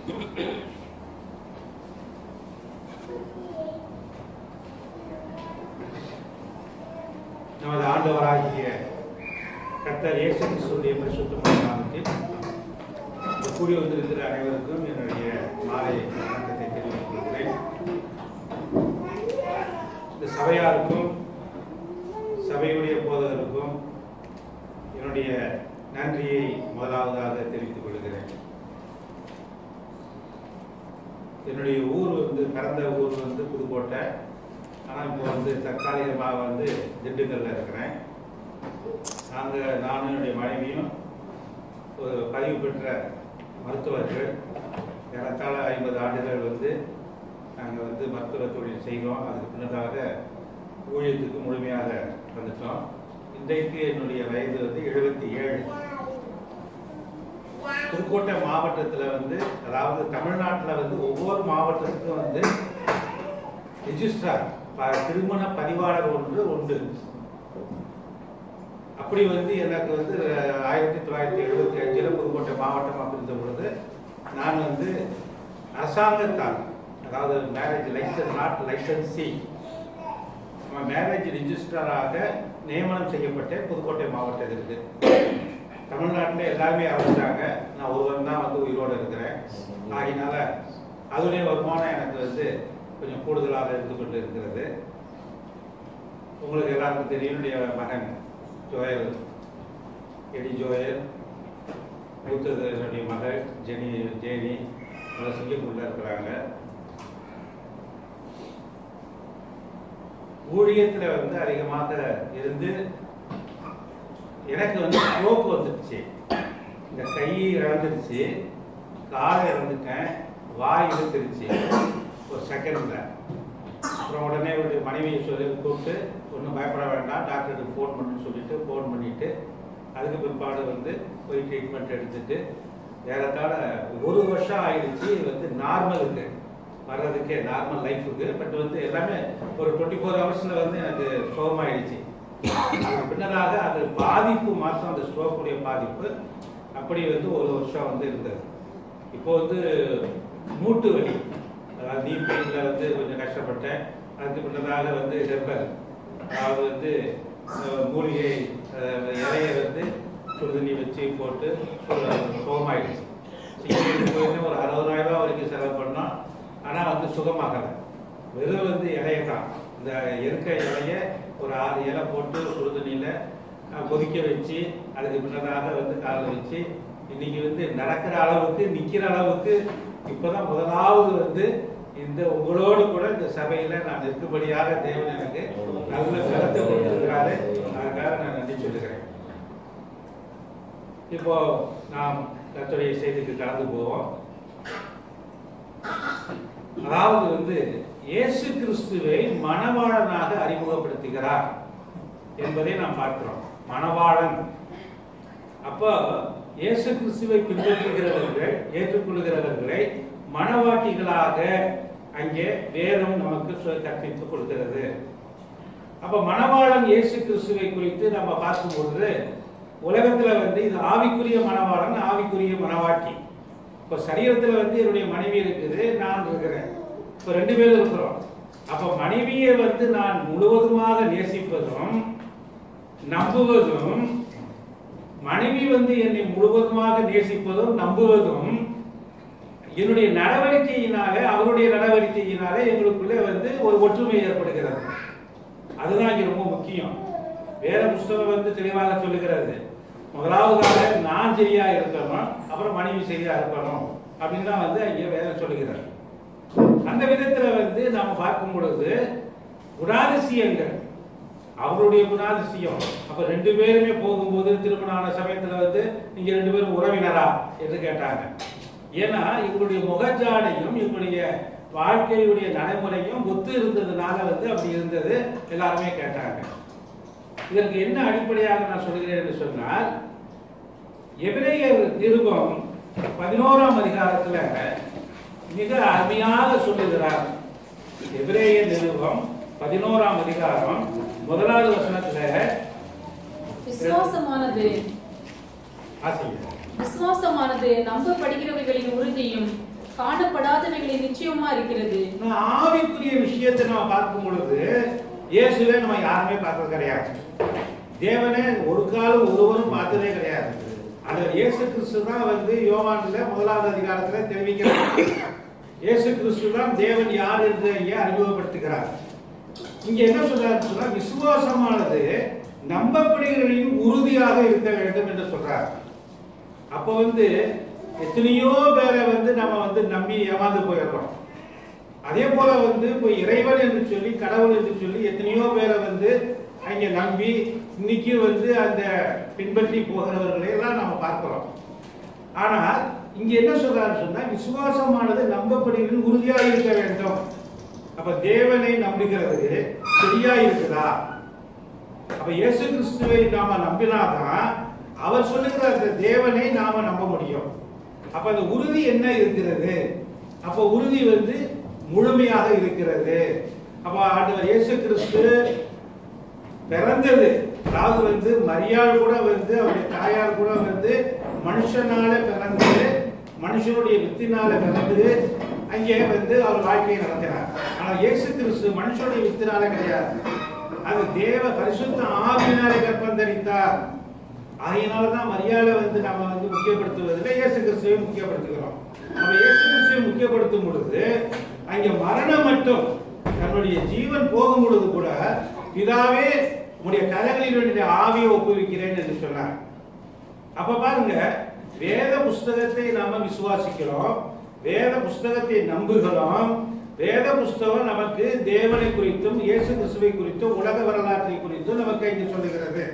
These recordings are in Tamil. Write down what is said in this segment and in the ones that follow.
நமது ஆண்டவராகிய கர்த்தர் இயேசு கிறிஸ்துடைய பரிசுத்தமான நாமத்தில் இந்த கூடி வந்திருக்கிற அனைவருக்கும் என்னுடைய மாலை வணக்கத்தை தெரிவித்துக் கொள்கிறேன் இந்த சபையாருக்கும் சபையுடைய போதகருக்கும் என்னுடைய நன்றியை முதலாவதாக தெரிவித்துக் கொள்கிறேன் என்னுடைய ஊர் வந்து பிறந்த ஊர் வந்து புதுக்கோட்டை ஆனால் இப்போ வந்து தற்காலிகமாக வந்து திண்டுக்கல்ல இருக்கிறேன் நாங்கள் நானும் என்னுடைய மனைவியும் ஒரு பதிவு பெற்ற மருத்துவர்கள் ஏறத்தாழ ஐம்பது ஆண்டுகள் வந்து நாங்கள் வந்து மருத்துவ தொழில் செய்கிறோம் அதுக்கு பின்னதாக ஊழியத்துக்கு முழுமையாக வந்துட்டோம் இன்றைக்கு என்னுடைய வயது வந்து எழுபத்தி ஏழு புதுக்கோட்டை மாவட்டத்தில் வந்து அதாவது தமிழ்நாட்டில் வந்து ஒவ்வொரு மாவட்டத்துக்கும் வந்து ரிஜிஸ்ட்ரார் ப- திருமண பதிவாளர் ஒன்று உண்டு அப்படி வந்து எனக்கு வந்து அஹ், ஆயிரத்தி தொள்ளாயிரத்தி எழுபத்தி அஞ்சில் புதுக்கோட்டை மாவட்டம் அப்படின்ற பொழுது நான் வந்து அரசாங்கத்தால் அதாவது marriage licence not licensee marriage ரிஜிஸ்டராக நியமனம் செய்யப்பட்ட புதுக்கோட்டை மாவட்டத்திற்கு தமிழ்நாட்டில் எல்லாருமே ஆரம்பிச்சாங்க நான் ஒருவன் தான் வந்து உயிரோடு இருக்கிறேன் ஆகினால அதனுடைய வருமானம் எனக்கு வந்து கொஞ்சம் கூடுதலாக இருந்து கொண்டு இருக்கிறது உங்களுக்கு எல்லாருக்கும் தெரியும் என்னுடைய மகன் ஜோயல் எடி ஜோயல் மூத்தது என்னுடைய மகள் ஜெனி ஜெனி எல்லாம் சிங்கப்பூரில் இருக்கிறாங்க ஊழியத்தில் வந்து அதிகமாக இருந்து எனக்கு வந்து ஸ்ட்ரோக் வந்துடுச்சு இந்த கை இழந்துருச்சு காலை இழந்துட்டேன் வாய் இழுத்துருச்சு ஒரு செகண்ட்ல அப்புறம் உடனே ஒரு மனைவியை சொல்லி கூப்பிட்டு ஒன்றும் பயப்பட வேண்டாம் டாக்டருக்கு ஃபோன் பண்ணுன்னு சொல்லிட்டு ஃபோன் பண்ணிட்டு அதுக்கு பிற்பாடு வந்து போய் ட்ரீட்மெண்ட் எடுத்துட்டு ஏறத்தாழ ஒரு வருஷம் ஆயிடுச்சு இது வந்து நார்மலுக்கு வர்றதுக்கே நார்மல் லைஃபுக்கு பட் வந்து எல்லாமே ஒரு டுவெண்ட்டி ஃபோர் ஹவர்ஸில் வந்து எனக்கு சுகமாயிடுச்சு அதுக்கு பின்னதாக அது பாதிப்பு மாத்திரம் அந்த ஸ்ட்ரோக்குடைய பாதிப்பு அப்படி வந்து ஒரு வருஷம் வந்து இருந்தது இப்போ வந்து மூட்டு வலி அதாவது நீ பெயினில் வந்து கொஞ்சம் கஷ்டப்பட்டேன் அதுக்கு பின்னதாக வந்து ஹெர்பல் அதாவது வந்து அஹ், மூலிகை அஹ், இலையை வந்து சுடுதண்ணி வச்சு போட்டு சுகமாயிடுச்சு சிகிச்சைக்கு போயிட்டு ஒரு அறுபதாயிரம் ரூபா வரைக்கும் செலவு பண்ணோம் ஆனால் வந்து சுகமாகலை வெறும் வந்து இலையை தான் இந்த இருக்க இலைய ஒரு ஆறு இலை போட்டு சுடுதண்ணியில் கொதிக்க வச்சு அதுக்கு பின்னதாக வந்து காலை வச்சு இன்னைக்கு வந்து நடக்கிற அளவுக்கு நிற்கிற அளவுக்கு இப்போதான் முதலாவது வந்து இந்த உங்களோடு கூட இந்த சபையில நான் இருக்கும்படியாக தேவன் எனக்கு நல்ல கருத்தை கொடுத்திருக்கிறாரு அதுக்காக நான் நன்றி சொல்லுகிறேன் இப்போ நாம் கர்த்தருடைய செய்திக்கு கடந்து போவோம் அதாவது வந்து இயேசு கிறிஸ்துவை மணவாளனாக அறிமுகப்படுத்துகிறார் என்பதை நாம் பார்க்கிறோம் மணவாளன் அப்போ இயேசு கிறிஸ்துவை பின்பற்றுகிறவர்கள் ஏற்றுக்கொள்கிறவர்களை மணவாட்டிகளாக அங்கே வேதம் நமக்கு சொ- கற்பித்துக் கொடுக்கிறது அப்ப மணவாளன் இயேசு கிறிஸ்துவை குறித்து நம்ம பார்க்கும்போது உலகத்துல வந்து இது ஆவிக்குரிய மணவாளன் ஆவிக்குரிய மணவாட்டி இப்போ சரீரத்துல வந்து என்னுடைய மனைவி இருக்குது நான் இருக்கிறேன் இப்போ ரெண்டு பேரும் இருக்கிறோம் அப்ப மனைவியை வந்து நான் முழுவதுமாக நேசிப்பதும் நம்புவதும் மனைவி வந்து என்னை முழுவதுமாக நேசிப்பதும் நம்புவதும் என்னுடைய நடவடிக்கையினாலே அவருடைய நடவடிக்கையினாலே எங்களுக்குள்ளே வந்து ஒரு ஒற்றுமை ஏற்படுகிறது அதுதான் இங்க ரொம்ப முக்கியம் வேற புஸ்தகம் வந்து தெளிவாக சொல்லுகிறது முதலாவதாக நான் சரியா இருக்கணும் அப்புறம் மனைவி சரியா இருக்கணும் அப்படின்னு தான் வந்து இங்க வேதம் சொல்லுகிறது அந்த விதத்துல வந்து நாம பார்க்கும் பொழுது குணாதிசயங்கள் அவருடைய குணாதிசயம் அப்ப ரெண்டு பேருமே போகும்போது திருமணம் ஆன சமயத்துல வந்து நீங்க ரெண்டு பேரும் உறவினரா என்று கேட்டாங்க ஏன்னா இவங்களுடைய முகஜாடையும் இவங்களுடைய வாழ்க்கையுடைய நடைமுறையும் ஒத்து இருந்ததுனால வந்து அப்படி இருந்தது எல்லாருமே கேட்டாங்க இதற்கு என்ன அடிப்படையாக நான் சொல்கிறேன் என்று சொன்னால் எபிரேயர் நிருபம் பதினோராம் அதிகாரத்துல மிக அருமையாக சொல்லுகிறார் எபிரேயர் நிருபம் பதினோராம் அதிகாரம் முதலாவது வசனத்துல விசுவாசமானது ஆசிரியர் விசுவாசமானது நம்பப்படுகிறவைகளின் உறுதியும் காணப்படாதவைகளை நிச்சயமா இருக்கிறது நான் ஆவிக்குரிய விஷயத்தை நம்ம பார்க்கும் பொழுது இயேசுவே நம்ம யாருமே பார்த்தது கிடையாது தேவனே ஒரு காலம் ஒருவரும் பார்த்ததே கிடையாது அந்த இயேசு கிறிஸ்து தான் வந்து யோவான்ல முதலாவது அதிகாரத்துல தெரிவிக்கிறார் இயேசு கிறிஸ்து தான் தேவன் யார் என்று இங்கே அறிமுகப்படுத்துகிறார் இங்க என்ன சொல்றாரு சொன்னா விசுவாசமானது நம்பப்படுகிறவர்களின் உறுதியாக இருக்க வேண்டும் என்று சொல்றார் அப்போ வந்து எத்தனையோ பேரை வந்து நம்ம வந்து நம்பி ஏமாந்து போயிடுறோம் அதே போல வந்து இப்போ இறைவன் என்று சொல்லி கடவுள் என்று சொல்லி எத்தனையோ பேரை வந்து அங்கே நம்பி இன்னைக்கு வந்து அந்த பின்பற்றி போகிறவர்களை எல்லாம் நம்ம பார்க்கிறோம் ஆனால் இங்க என்ன சொல்றாரு சொன்னா விசுவாசமானது நம்பப்படுகிறது உறுதியாக இருக்க வேண்டும் அப்ப தேவனை நம்புகிறது சரியா இருக்குதா அப்ப இயேசு கிறிஸ்துவை நாம நம்பினாதான் அவர் சொல்லுகிற அந்த தேவனை நாம நம்ப முடியும் அப்ப அந்த உறுதி என்ன இருக்கிறது அப்ப உறுதி வந்து முழுமையாக இருக்கிறது அப்ப ஆண்டவர் இயேசு கிறிஸ்து பிறந்தது அதாவது வந்து மரியாள் கூட வந்து அவருடைய தாயார் கூட வந்து மனுஷனால பிறந்து மனுஷனுடைய வித்தினால பிறந்து அங்கே வந்து அவர் வாழ்க்கையை நடத்தினார் ஆனால் இயேசு கிறிஸ்து மனுஷனுடைய வித்தினால கிடையாது அது தேவ பரிசுத்த ஆவியினாலே கற்பம் தரித்தார் ஆகையினால தான் மரியாதை வந்து நம்ம வந்து முக்கியப்படுத்துவதில் இயேசு கிறிஸ்துவை முக்கியப்படுத்துகிறோம் நம்ம இயேசு கிறிஸ்துவை முக்கியப்படுத்தும் பொழுது அங்கே மரணம் மட்டும் தன்னுடைய ஜீவன் போகும் பொழுது கூட பிதாவே உடைய கரங்களில் என்னுடைய ஆவியை ஒப்புவிக்கிறேன் என்று சொன்னார் அப்ப பாருங்க வேத புஸ்தகத்தை நாம விசுவாசிக்கிறோம் வேத புஸ்தகத்தை நம்புகிறோம் வேத புஸ்தகம் நமக்கு தேவனை குறித்தும் இயேசு கிறிஸ்துவை குறித்தும் உலக வரலாற்றை குறித்தும் நமக்கு இங்கு சொல்லுகிறது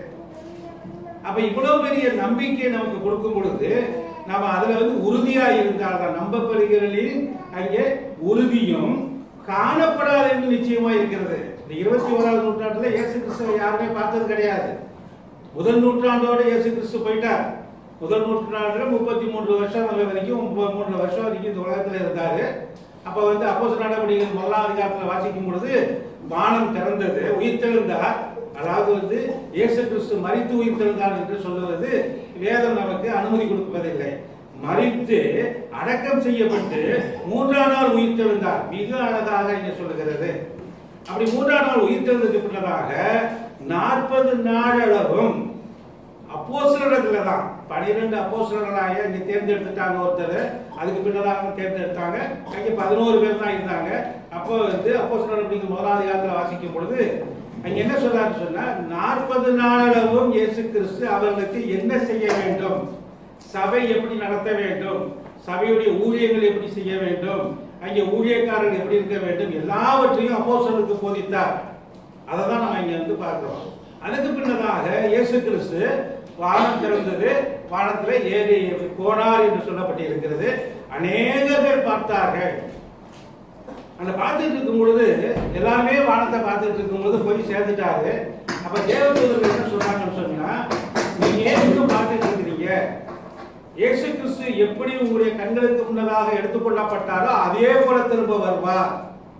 அப்ப இவ்வளவு பெரிய நம்பிக்கை நமக்கு கொடுக்கும் பொழுது நாம அதுல வந்து உறுதியா இருந்தால்தான் நம்பப்படுகிறதில் அங்கே உறுதியும் காணப்படாத என்று நிச்சயமா இருக்கிறது இந்த இருபத்தி ஓராவது நூற்றாண்டுல இயேசு கிறிஸ்துவை யாருமே பார்த்தது கிடையாது முதல் நூற்றாண்டோட இயேசு கிறிஸ்து போயிட்டார் முதல் நூற்றாண்டுல முப்பத்தி மூன்று வருஷம் வரைக்கும் முப்பத்தி மூன்று வருஷம் வரைக்கும் இந்த உலகத்துல இருந்தாரு அப்ப வந்து அப்போஸ் நடவடிக்கைகள் முதலாம் அதிகாரத்துல வாசிக்கும் பொழுது வானம் திறந்தது உயிர்த்தெழுந்தார் அதாவது வந்து இயேசு கிறிஸ்து மரித்து உயிர்த்தெழுந்தார் என்று சொல்லுவது வேதம் நமக்கு அனுமதி கொடுப்பதில்லை மரித்து அடக்கம் செய்யப்பட்டு மூன்றாம் நாள் உயிர்த்தெழுந்தார் மிக அழகாக இங்க சொல்லுகிறது அப்படி மூன்றாம் நாள் உயிர்த்தெழுந்ததுக்கு பின்னதாக நாற்பது நாளளவும் அப்போஸ்தலர்கள தான் பனிரெண்டு அப்போஸ்தலர்களாக இங்க தேர்ந்தெடுத்துட்டாங்க ஒருத்தர் அதுக்கு பின்னதாக தேர்ந்தெடுத்தாங்க அங்கே பதினோரு பேர் தான் இருந்தாங்க அப்போ வந்து அப்போஸ்தலர் அப்படிங்கிற முதலாவது காலத்துல வாசிக்கும் பொழுது அங்க என்ன சொல்றாரு சொன்னா நாற்பது நாளளவும் இயேசு கிறிஸ்து அவர்களுக்கு என்ன செய்ய வேண்டும் சபை எப்படி நடத்த வேண்டும் சபையுடைய ஊழியங்கள் எப்படி செய்ய வேண்டும் அங்கே ஊழியக்காரர்கள் எப்படி இருக்க வேண்டும் எல்லாவற்றையும் அப்போஸ்தலருக்கு போதித்தார் அதை தான் நம்ம இங்க வந்து பார்க்கிறோம் அதுக்கு பின்னதாக இயேசு கிறிஸ்து வானம் திறந்தது வானத்துல ஏறி போனார் என்று சொல்லப்பட்டிருக்கிறது அநேகர்கள் பார்த்தார்கள் அந்த பார்த்துட்டு இருக்கும் பொழுது எல்லாருமே வானத்தை பார்த்துட்டு இருக்கும் பொழுது போய் சேர்ந்துட்டாரு அப்ப தேவதூதர்கள் என்ன சொல்றாங்கன்னு சொன்னா நீங்க ஏன் இன்னும் பார்த்துட்டு இருக்கிறீங்க இயேசு கிறிஸ்து எப்படி உங்களுடைய கண்களுக்கு முன்னதாக எடுத்துக்கொள்ளப்பட்டாரோ அதே போல திரும்ப வருவார்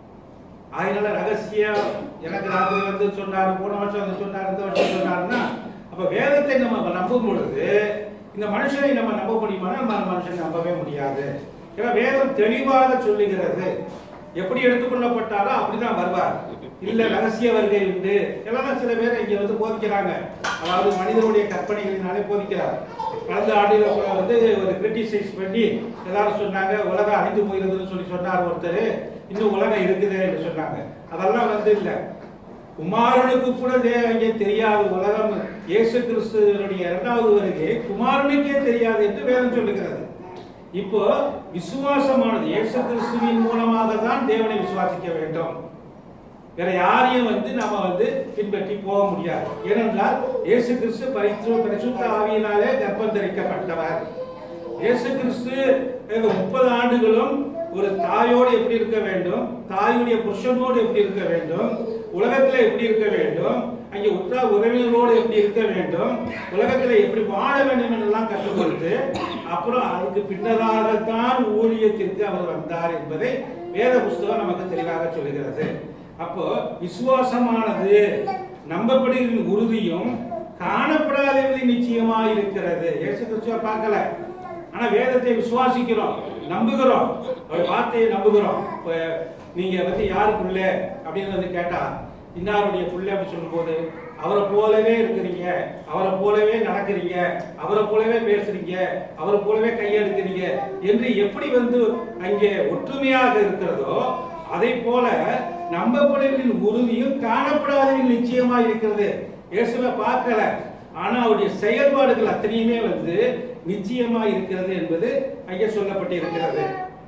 அதனால ரகசியம் எனக்கு ராத்திரி வந்து சொன்னாரு போன வருஷம் வந்து சொன்னாரு இந்த வருஷம் சொன்னாருன்னா அப்ப வேதத்தை நம்ம நம்பும் பொழுது இந்த மனுஷனை நம்ம நம்ப முடியுமானா நம்ம அந்த மனுஷனை நம்பவே முடியாது ஏன்னா வேதம் தெளிவாக சொல்லுகிறது எப்படி எடுத்துக்கொள்ளப்பட்டாரோ அப்படிதான் வருவார் இல்ல ரகசிய வருகை உண்டு எல்லாம் சில பேர் இங்க வந்து போதிக்கிறாங்க அதாவது மனிதனுடைய கற்பனைகளினாலே போதிக்கிறார் கடந்த ஆண்டில கூட வந்து ஒரு கிரிட்டிசைஸ் பண்ணி எல்லாரும் சொன்னாங்க உலகம் அழிந்து போயிருதுன்னு சொல்லி சொன்னார் ஒருத்தர் இன்னும் உலகம் இருக்குது என்று சொன்னாங்க அதெல்லாம் வந்து இல்ல குமாரனுக்கு கூட தே- அங்கே தெரியாது உலகம் இயேசு கிறிஸ்துவனுடைய இரண்டாவது வருகை குமாரனுக்கே தெரியாது என்று வேதம் சொல்லுகிறது இப்போ விசுவாசமானது இயேசு கிறிஸ்துவின் மூலமாக தான் தேவனை விசுவாசிக்க வேண்டும் வேற யாரையும் வந்து நாம வந்து பின்பற்றி போக முடியாது ஏனென்றால் இயேசு கிறிஸ்து பரிசு பரிசுத்த ஆவியினாலே கர்ப்பம் தரிக்கப்பட்டவர் இயேசு கிறிஸ்து இந்த முப்பது ஆண்டுகளும் ஒரு தாயோடு எப்படி இருக்க வேண்டும் தாயுடைய புருஷனோடு எப்படி இருக்க வேண்டும் உலகத்துல எப்படி இருக்க வேண்டும் அங்கே உற்றா உறவினரோடு எப்படி இருக்க வேண்டும் உலகத்துல எப்படி வாழ வேண்டும் என்றெல்லாம் கற்றுக் கொடுத்து அப்புறம் அதுக்கு பின்னதாகத்தான் ஊழியத்திற்கு அவர் வந்தார் என்பதை வேத புஸ்தகம் நமக்கு தெளிவாக சொல்லுகிறது அப்போ விசுவாசமானது நம்பப்படுகிற உறுதியும் காணப்படாதவதி நிச்சயமா இருக்கிறது இயேசு கிறிஸ்துவ பார்க்கல ஆனா வேதத்தை விசுவாசிக்கிறோம் நம்புகிறோம் ஒரு வார்த்தையை நம்புகிறோம் இப்ப நீங்க வந்து யாரு புள்ள அப்படின்னு வந்து கேட்டா இன்னாருடைய புள்ள அப்படின்னு சொல்லும்போது அவரை போலவே இருக்கிறீங்க அவரை போலவே நடக்கிறீங்க அவரை போலவே பேசுறீங்க அவரை போலவே கையெடுக்கிறீங்க என்று எப்படி வந்து அங்கே ஒற்றுமையாக இருக்கிறதோ அதை போல நம்பப்படுவதின் உறுதியும் காணப்படாதவர்கள் நிச்சயமா இருக்கிறது இயேசுவை பார்க்கல ஆனா அவருடைய செயல்பாடுகள் அத்தனையுமே வந்து நிச்சயமா இருக்கிறது என்பது அங்கே சொல்லப்பட்டிருக்கிறது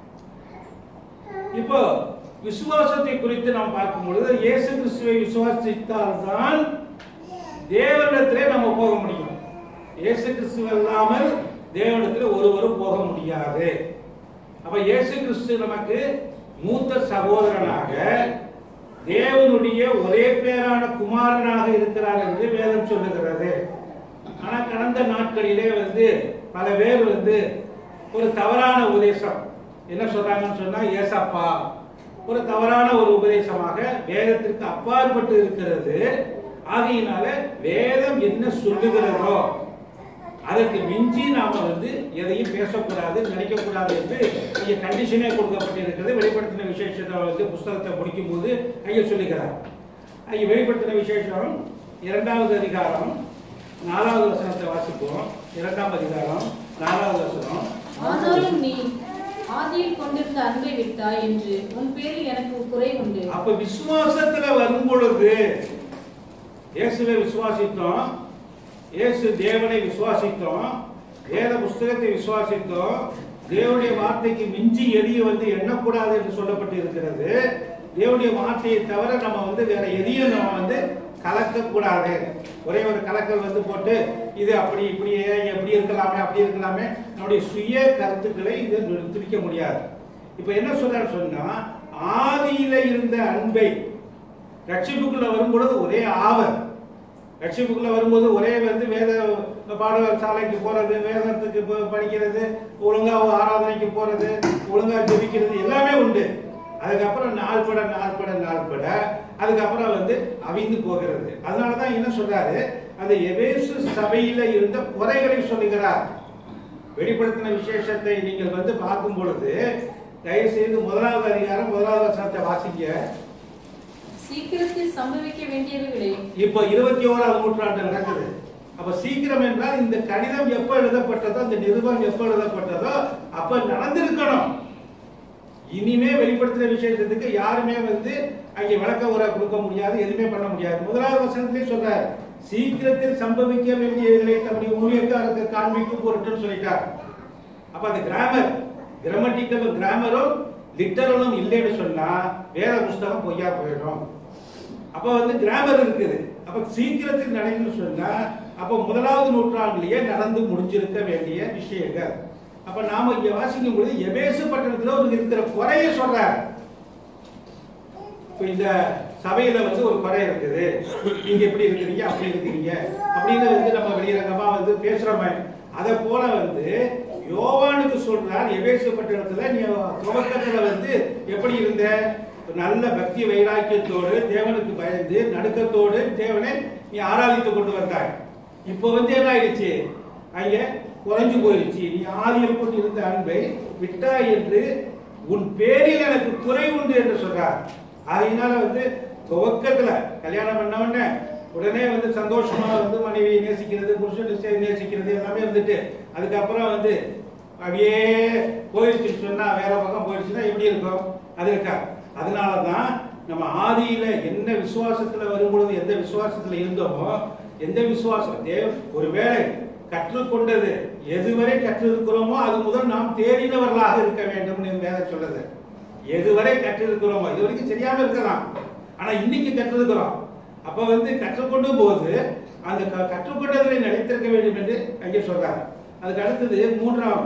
இப்போ விசுவாசத்தை குறித்து நாம் பார்க்கும் பொழுது இயேசு கிறிஸ்துவை விசுவாசித்தால்தான் தேவனிடத்திலே நம்ம போக முடியும் இயேசு கிறிஸ்து இல்லாமல் தேவனிடத்தில் ஒருவரும் போக முடியாது அப்ப இயேசு கிறிஸ்து நமக்கு மூத்த சகோதரனாக தேவனுடைய ஒரே பேரான குமாரனாக இருக்கிறார் என்று வேதம் சொல்லுகிறது ஆனா கடந்த நாட்களிலே வந்து பல பேர் வந்து ஒரு தவறான உபதேசம் என்ன சொல்றாங்கன்னு சொன்னா ஏசப்பா ஒரு தவறான ஒரு உபதேசமாக வேதத்திற்கு அப்பாற்பட்டு இருக்கிறது ஆகையினால வேதம் என்ன சொல்லுகிறதோ அதற்கு மிஞ்சி நாம வந்து எதையும் பேசக்கூடாது நினைக்கக்கூடாது என்று இங்க கண்டிஷனே கொடுக்கப்பட்டிருக்கிறது வெளிப்படுத்தின விசேஷத்தை வந்து புஸ்தகத்தை முடிக்கும் போது ஐயா சொல்லுகிறார் ஐயா வெளிப்படுத்தின விசேஷம் இரண்டாவது அதிகாரம் நாலாவது வசனத்தை வாசிப்போம் இரண்டாம் அதிகாரம் நாலாவது வசனம் ஆனாலும் நீ ஆதியில் கொண்டிருந்த அன்பை விட்டாய் என்று உன் பேரில் எனக்கு குறை உண்டு அப்ப விசுவாசத்துல வரும் பொழுது இயேசுவை விசுவாசித்தோம் இயேசு தேவனை விசுவாசித்தோம் வேத புஸ்தகத்தை விசுவாசித்தோம் தேவனுடைய வார்த்தைக்கு மிஞ்சி எதைய வந்து எண்ணக்கூடாது என்று சொல்லப்பட்டு இருக்கிறது தேவனுடைய வார்த்தையை தவிர நம்ம வந்து வேற எதையும் நம்ம வந்து கலக்கக்கூடாது ஒரே ஒரு கலக்கல் வந்து போட்டு இது அப்படி இப்படியே எப்படி இருக்கலாமே அப்படி இருக்கலாமே நம்முடைய சுய கருத்துக்களை இது திரிக்க முடியாது இப்ப என்ன சொல்றாரு சொன்னா ஆதியில இருந்த அன்பை ரட்சிப்புக்குள்ள வரும்பொழுது ஒரே ஆவல் ரட்சிப்புக்குள்ள வரும்போது ஒரே வந்து வேத பாடசாலைக்கு போறது வேதத்துக்கு போ- படிக்கிறது ஒழுங்கா ஆராதனைக்கு போறது ஒழுங்கா ஜெபிக்கிறது எல்லாமே உண்டு அதுக்கப்புறம் நாள்பட நாள்பட நாள்பட அதுக்கப்புறம் வந்து அவிந்து போகிறது அதனால தான் என்ன சொல்றாரு அந்த எபேசு சபையில இருந்த குறைகளை சொல்லுகிறார் வெளிப்படுத்தின விசேஷத்தை நீங்கள் வந்து பார்க்கும் பொழுது தயவு செய்து முதலாவது அதிகாரம் முதலாவது வசனத்தை வாசிங்க சீக்கிரத்தில் சம்பவிக்க வேண்டியவைகளே இப்போ இருபத்தி ஓராவது நூற்றாண்டு நடக்குது அப்ப சீக்கிரம் என்றால் இந்த கடிதம் எப்ப எழுதப்பட்டதோ இந்த நிருபம் எப்ப எழுதப்பட்டதோ அப்ப நடந்திருக்கணும் இனிமே வெளிப்படுத்தின விசேஷத்துக்கு யாருமே வந்து அங்கே விளக்க உரை கொடுக்க முடியாது எதுவுமே பண்ண முடியாது முதலாவது வசனத்திலே சொல்றார் சீக்கிரத்தில் சம்பவிக்க வேண்டியவைகளை தம்முடைய ஊழியக்காரருக்கு காண்பிக்கும் பொருட்டுன்னு சொல்லிட்டார் அப்ப அந்த கிராமர் கிராமட்டிக்கலும் கிராமரும் லிட்டரலும் இல்லைன்னு சொன்னா வேத புஸ்தகம் பொய்யா போயிடும் அப்ப வந்து கிராமர் இருக்குது அப்ப சீக்கிரத்தில் நடக்குன்னு சொன்னா அப்ப முதலாவது நூற்றாண்டிலேயே நடந்து முடிஞ்சிருக்க வேண்டிய விஷயங்கள் அப்ப நாம இங்க வாசிக்கும் பொழுது எபேசு பட்டணத்துல ஒரு இருக்கிற குறைய சொல்றார் இப்ப இந்த சபையில வந்து ஒரு குறை இருக்குது நீங்க எப்படி இருக்கிறீங்க அப்படி இருக்கிறீங்க அப்படின்னு வந்து நம்ம வெளியரங்கமா வந்து பேசுறோமே அதை போல வந்து யோவானுக்கு சொல்றார் எபேசு பட்டணத்துல நீ துவக்கத்துல வந்து எப்படி இருந்த நல்ல பக்தி வைராக்கியத்தோடு தேவனுக்கு பயந்து நடுக்கத்தோடு தேவனை நீ ஆராதித்து கொண்டு வந்தாய் இப்போ வந்து என்ன ஆயிடுச்சு அங்க குறைஞ்சு போயிடுச்சு நீ ஆதியில் கொண்டு இருந்த அன்பை விட்டாய் என்று உன் பேரில் எனக்கு குறை உண்டு என்று சொல்றார் அதனால வந்து துவக்கத்துல கல்யாணம் பண்ண உடனே உடனே வந்து சந்தோஷமா வந்து மனைவியை நேசிக்கிறது புருஷன் நேசிக்கிறது எல்லாமே இருந்துட்டு அதுக்கப்புறம் வந்து அப்படியே போயிடுச்சுன்னு சொன்னா வேற பக்கம் போயிடுச்சுன்னா எப்படி இருக்கும் அது இருக்கா அதனால தான் நம்ம ஆதியில என்ன விசுவாசத்துல வரும்பொழுது எந்த விசுவாசத்துல இருந்தோமோ எந்த விசுவாசம் தேவ ஒருவேளை கற்றுக்கொண்டது எதுவரை கற்றிருக்கிறோமோ அது முதல் நாம் தேறினவர்களாக இருக்க வேண்டும் என்று வேதம் சொல்லுது எதுவரை கற்றிருக்கிறோமோ இது வரைக்கும் தெரியாம இருக்கலாம் ஆனா இன்னைக்கு கற்றிருக்கிறோம் அப்ப வந்து கற்றுக்கொண்டு போது அந்த க- கற்றுக்கொண்டதில் நிலைத்திருக்க வேண்டும் என்று அங்கே சொல்றாங்க அதுக்கு அடுத்தது மூன்றாம்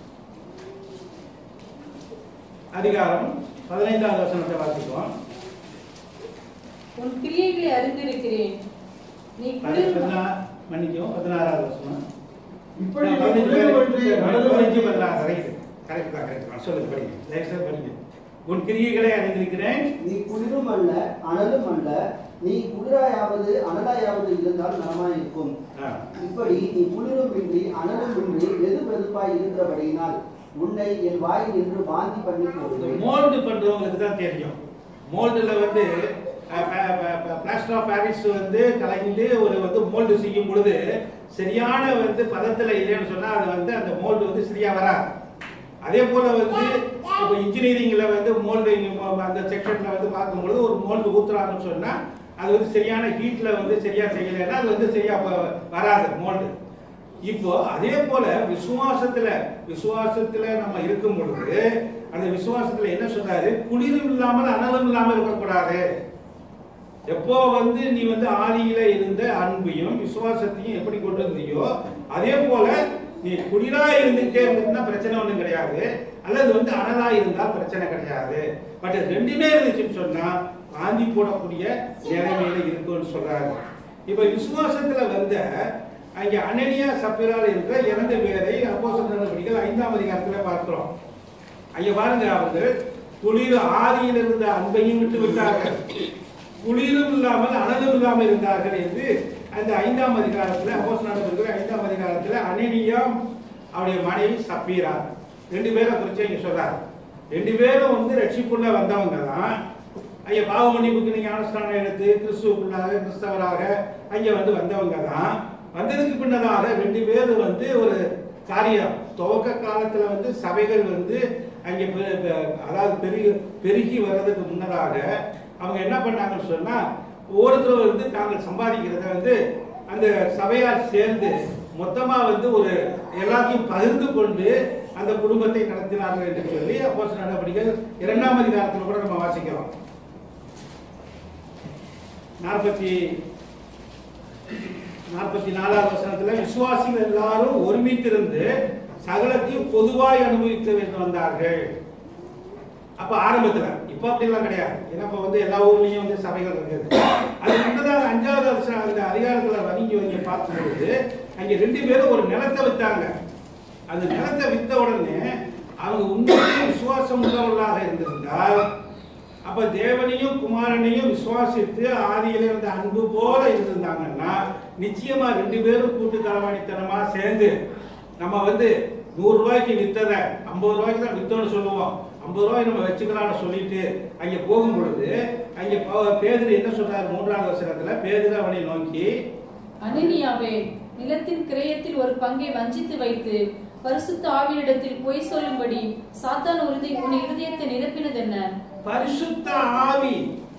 அதிகாரம் பதினைந்தாவது வசனத்தை வாசிப்போம் உன் கிரியைகளை அறிந்திருக்கிறேன் நீ அது குளிர் பதினா- மன்னிக்கவும் பதினாறாவது வசனம் இப்படி நான் பதினஞ்சு உலகம் பேர் ஒன்றிய நடந்து பதினஞ்சு பதினாறு correct. correct தான், correct தான். சொல்லுங்க படிங்க தயவு செய்து படிங்க உன் கிரியைகளை அறிந்திருக்கிறேன் நீ குளிரும் அல்ல அனலும் அல்ல நீ குளிராயாவது அனலாயாவது இருந்தால் நலமாயிருக்கும் ஆ. இப்படி நீ குளிருமின்றி அனலுமின்றி வெது வெதுப்பாய் இருக்கிறபடியினால் உன்னை என் வாயில் நின்று வாந்தி பண்ணி இந்த போடுவேன் மோல்டு பண்றவங்களுக்கு தான் தெரியும் மோல்டுல வந்து பிளாஸ்டர் ஆஃப் பாரிஸ் வந்து கலந்து ஒரு வந்து மோல்டு செய்யும் பொழுது சரியான வந்து பதத்துல இல்லைன்னு சொன்னா அது வந்து அந்த மோல்டு வந்து சரியா வராது அதே போல வந்து இப்போ இன்ஜினியரிங்ல வந்து மோல்டு அந்த செக்ஷன்ல வந்து பார்க்கும்பொழுது ஒரு மோல்டு ஊத்துறாங்கன்னு சொன்னா அது வந்து சரியான ஹீட்ல வந்து சரியா செய்யலைன்னா அது வந்து சரியா வ- வராது மோல்டு இப்போ அதே போல விசுவாசத்துல விசுவாசத்துல நம்ம இருக்கும் பொழுது அந்த விசுவாசத்துல என்ன சொல்றாரு குளிரும் இல்லாமல் அனலும் இல்லாமல் இருக்கக்கூடாது எப்போ வந்து நீ வந்து ஆதியில இருந்த அன்பையும் விசுவாசத்தையும் எப்படி கொண்டு வந்தியோ அதே போல நீ குளிரா இருந்துகிட்டே இருந்துச்சுன்னா பிரச்சனை ஒண்ணும் கிடையாது அல்லது வந்து அனலா இருந்தா பிரச்சனை கிடையாது பட் ரெண்டுமே இருந்துச்சுன்னு சொன்னா வாந்தி போடக்கூடிய நிலைமையில இருக்கும்னு சொல்றாரு இப்ப விசுவாசத்துல வந்த அங்க அனனியா சப்பிரால் இருக்கிற இரண்டு பேரை அப்போஸ்தலர் நடவடிக்கைகள் ஐந்தாம் அதிகாரத்துல பார்க்கிறோம் ஐயா பாருங்க அவர்கள் குளிர் ஆதியில் இருந்த அன்பையும் விட்டு விட்டார்கள் குளிரும் இல்லாமல் அனலும் இல்லாமல் இருந்தார்கள் என்று அந்த ஐந்தாம் அதிகாரத்துல அப்போஸ் நடந்திருக்கிற ஐந்தாம் அதிகாரத்துல அனனியா அவருடைய மனைவி சப்பீரா ரெண்டு பேரை குறிச்சு இங்க சொல்றாரு ரெண்டு பேரும் வந்து ரட்சிப்புள்ள வந்தவங்க தான் ஐயா பாவ மன்னிப்புக்கு நீங்க ஞானஸ்தானம் எடுத்து கிறிஸ்துவுக்குள்ளாக கிறிஸ்தவராக அங்க வந்து வந்தவங்க தான் வந்ததுக்கு பின்னதாக ரெண்டு பேரும் வந்து ஒரு காரியம் துவக்க காலத்துல வந்து சபைகள் வந்து அங்கே பெ- பெ- அதாவது பெருகி பெருகி வர்றதுக்கு முன்னதாக அவங்க என்ன பண்ணாங்கன்னு சொன்னா ஒவ்வொருத்தரும் வந்து தாங்கள் சம்பாதிக்கிறத வந்து அந்த சபையார் சேர்ந்து மொத்தமா வந்து ஒரு எல்லாத்தையும் பகிர்ந்து கொண்டு அந்த குடும்பத்தை நடத்தினார்கள் என்று சொல்லி அப்போஸ் நடவடிக்கைகள் இரண்டாம் அதிகாரத்தில் கூட நம்ம வாசிக்கிறோம் நாற்பத்தி நாற்பத்தி நாலாவது வசனத்துல விசுவாசிகள் எல்லாரும் ஒருமித்திருந்து சகலத்தையும் பொதுவாய் அனுபவித்து வந்தார்கள் அப்ப ஆரம்பத்துல இப்ப அப்படிலாம் கிடையாது ஏன்னா இப்ப வந்து எல்லா ஊர்லயும் வந்து சபைகள் இருக்குது அது முன்னதாக அஞ்சாவது வருஷம் அந்த அதிகாரத்துல வணங்கி வந்து பார்க்கும்பொழுது அங்க ரெண்டு பேரும் ஒரு நிலத்தை வித்தாங்க அந்த நிலத்தை வித்த உடனே அவங்க உண்மையிலே விசுவாசம் உள்ளவர்களாக இருந்திருந்தால் அப்ப தேவனையும் குமாரனையும் விசுவாசித்து ஆதியிலே இருந்த அன்பு போல இருந்திருந்தாங்கன்னா நிச்சயமா ரெண்டு பேரும் கூட்டு களவாணித்தனமா சேர்ந்து நம்ம வந்து நூறு ரூபாய்க்கு வித்ததை ஐம்பது ரூபாய்க்கு தான் வித்தோம்னு சொல்லுவோம் ஐம்பது ரூபாய் நம்ம வச்சுக்கலாம்னு சொல்லிட்டு அங்க போகும் பொழுது அங்க ப- பேதுரு என்ன சொல்றாரு மூன்றாவது வசனத்துல பேதுரு அவனை நோக்கி அனனியாவே நிலத்தின் கிரயத்தில் ஒரு பங்கை வஞ்சித்து வைத்து பரிசுத்த ஆவியிடத்தில் பொய் சொல்லும்படி சாத்தான் உறுதி உன் இருதயத்தை நிரப்பினது என்ன பரிசுத்த ஆவி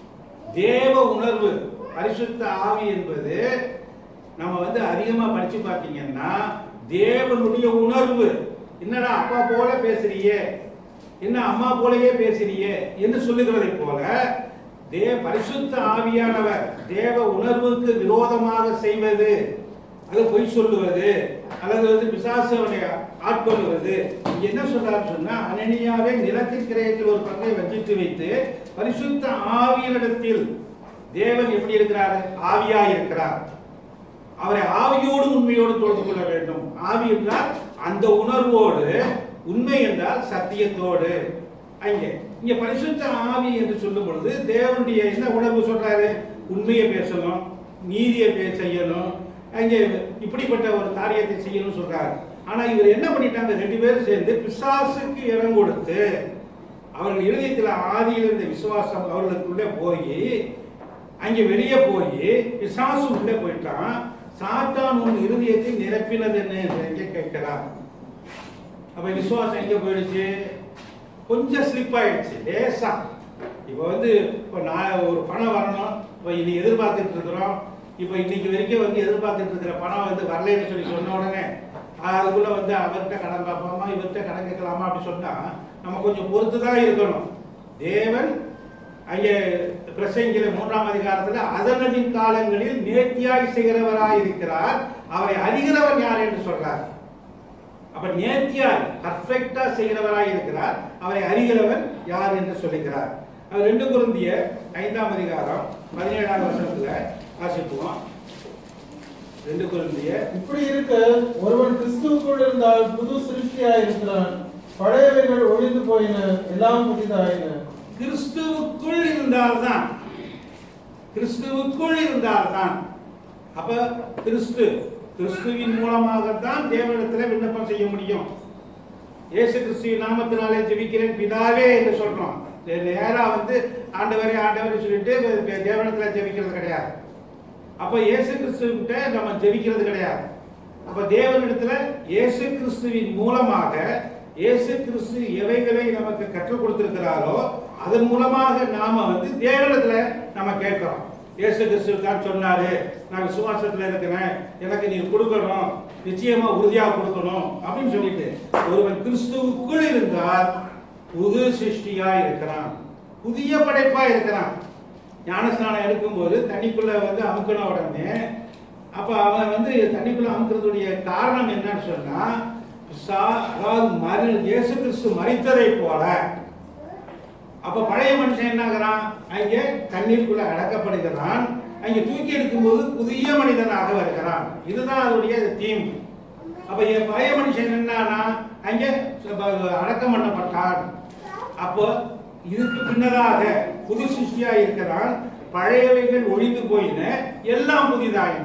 தேவ உணர்வு பரிசுத்த ஆவி என்பது நம்ம வந்து அதிகமா படிச்சு பார்த்தீங்கன்னா தேவனுடைய உணர்வு என்னடா அப்பா போல பேசுறியே என்ன அம்மா போலயே பேசுறியே என்று சொல்லுகிறதை போல தே பரிசுத்த ஆவியானவர் தேவ உணர்வுக்கு விரோதமாக செய்வது அது பொய் சொல்லுவது அல்லது வந்து பிசாசவனை ஆட்கொள்வது இங்க என்ன சொல்றாரு சொன்னா அனனியாவை நிலத்தின் கிரயத்தில் ஒரு பங்கை வச்சிட்டு வைத்து பரிசுத்த ஆவியனிடத்தில் தேவன் எப்படி இருக்கிறார் ஆவியா இருக்கிறார் அவரை ஆவியோடு உண்மையோடு தொடர்பு கொள்ள வேண்டும் ஆவி என்றால் அந்த உணர்வோடு உண்மை என்றால் சத்தியத்தோடு அங்கே இங்க பரிசுத்த ஆவி என்று சொல்லும் பொழுது தேவனுடைய என்ன உணர்வு சொல்றாரு உண்மையை பேசணும் நீதியை பே- செய்யணும் அங்கே இப்படிப்பட்ட ஒரு காரியத்தை செய்யணும்னு சொல்றாரு ஆனா இவர் என்ன பண்ணிட்டாங்க ரெண்டு பேரும் சேர்ந்து பிசாசுக்கு இடம் கொடுத்து அவர்கள் இருதயத்தில் ஆதியில் இருந்த விசுவாசம் அவர்களுக்குள்ளே போய் அங்கே வெளியே போய் பிசாசு உள்ளே போயிட்டான் சாத்தான் உன் இருதயத்தை நிரப்பினது என்ன என்று எங்கே கேட்கிறார் அப்ப விசுவாசம் எங்க போயிடுச்சு கொஞ்சம் ஸ்லிப் ஆயிடுச்சு லேசா இப்போ வந்து இப்போ நான் ஒரு பணம் வரணும் இப்போ இன்னைக்கு எதிர்பார்த்துட்டு இருக்கிறோம் இப்போ இன்னைக்கு வரைக்கும் வந்து எதிர்பார்த்துட்டு இருக்கிற பணம் வந்து வரலைன்னு சொல்லி சொன்ன உடனே அதுக்குள்ள வந்து அவர்கிட்ட கடன் பார்ப்போமா இவர்கிட்ட கடன் கேட்கலாமா அப்படி சொன்னா நம்ம கொஞ்சம் பொறுத்து தான் இருக்கணும் தேவன் அங்கே பிரசங்கிற மூன்றாம் அதிகாரத்தில் அதனதின் காலங்களில் நேர்த்தியாய் செய்கிறவராய் இருக்கிறார் அவரை அறிகிறவன் யார் என்று சொல்றார் அப்ப நேர்த்தியாய் பர்ஃபெக்டா செய்கிறவராய் இருக்கிறார் அவரை அறிகிறவன் யார் என்று சொல்லுகிறார் அது ரெண்டு குருந்திய ஐந்தாம் அதிகாரம் பதினேழாம் வருஷத்துல வாசிப்போம் ரெண்டு குருந்திய இப்படி இருக்க ஒருவன் கிறிஸ்துவுக்குள் இருந்தால் புது சிருஷ்டியாய் இருக்கிறான் பழையவைகள் ஒழிந்து போயின எல்லாம் புதிதாயின கிறிஸ்துவுக்குள் இருந்தால்தான் கிறிஸ்துவுக்குள் இருந்தால்தான் அப்ப கிறிஸ்து கிறிஸ்துவின் மூலமாகத்தான் தேவனிடத்துல விண்ணப்பம் செய்ய முடியும் இயேசு கிறிஸ்துவின் நாமத்தினாலே ஜெபிக்கிறேன் பிதாவே என்று சொல்றோம் நே- நேரா வந்து ஆண்டவரே ஆண்டவரே சொல்லிட்டு தே- தேவனிடத்துல ஜெபிக்கிறது கிடையாது அப்ப இயேசு கிறிஸ்துவிட்ட நம்ம ஜெபிக்கிறது கிடையாது அப்ப தேவனிடத்துல இயேசு கிறிஸ்துவின் மூலமாக இயேசு கிறிஸ்து எவைகளை நமக்கு கற்றுக் கொடுத்திருக்கிறாரோ அதன் மூலமாக நாம வந்து தேவனிடத்துல நம்ம கேட்கிறோம் இயேசு கிறிஸ்து தான் சொன்னாரு நான் விசுவாசத்துல இருக்கிறேன் எனக்கு நீ கொடுக்கணும் நிச்சயமா உறுதியா கொடுக்கணும் அப்படின்னு சொல்லிட்டு ஒருவன் கிறிஸ்துவுக்குள் இருந்தால் புது சிருஷ்டியா இருக்கிறான் புதிய படைப்பா இருக்கிறான் ஞானஸ்நானம் எடுக்கும்போது தண்ணிக்குள்ள வந்து அமுக்கின உடனே அப்ப அவன் வந்து தண்ணிக்குள்ள அமுக்கிறதுடைய காரணம் என்னன்னு சொன்னா சா- அதாவது மறு இயேசு கிறிஸ்து மறித்ததை போல அப்ப பழைய மனுஷன் என்ன ஆகுறான் அங்கே தண்ணீருக்குள்ள அடக்கப்படுகிறான் அங்கே தூக்கி எடுக்கும்போது புதிய மனிதனாக வருகிறான் இதுதான் அதனுடைய தீம் அப்ப என் பழைய மனுஷன் என்னன்னா அங்கே ச- அடக்கம் பண்ணப்பட்டான் அப்போ இதுக்கு பின்னதாக புது சிருஷ்டியா இருக்கிறான் பழையவைகள் ஒழிந்து போயின எல்லாம் புதிதாயின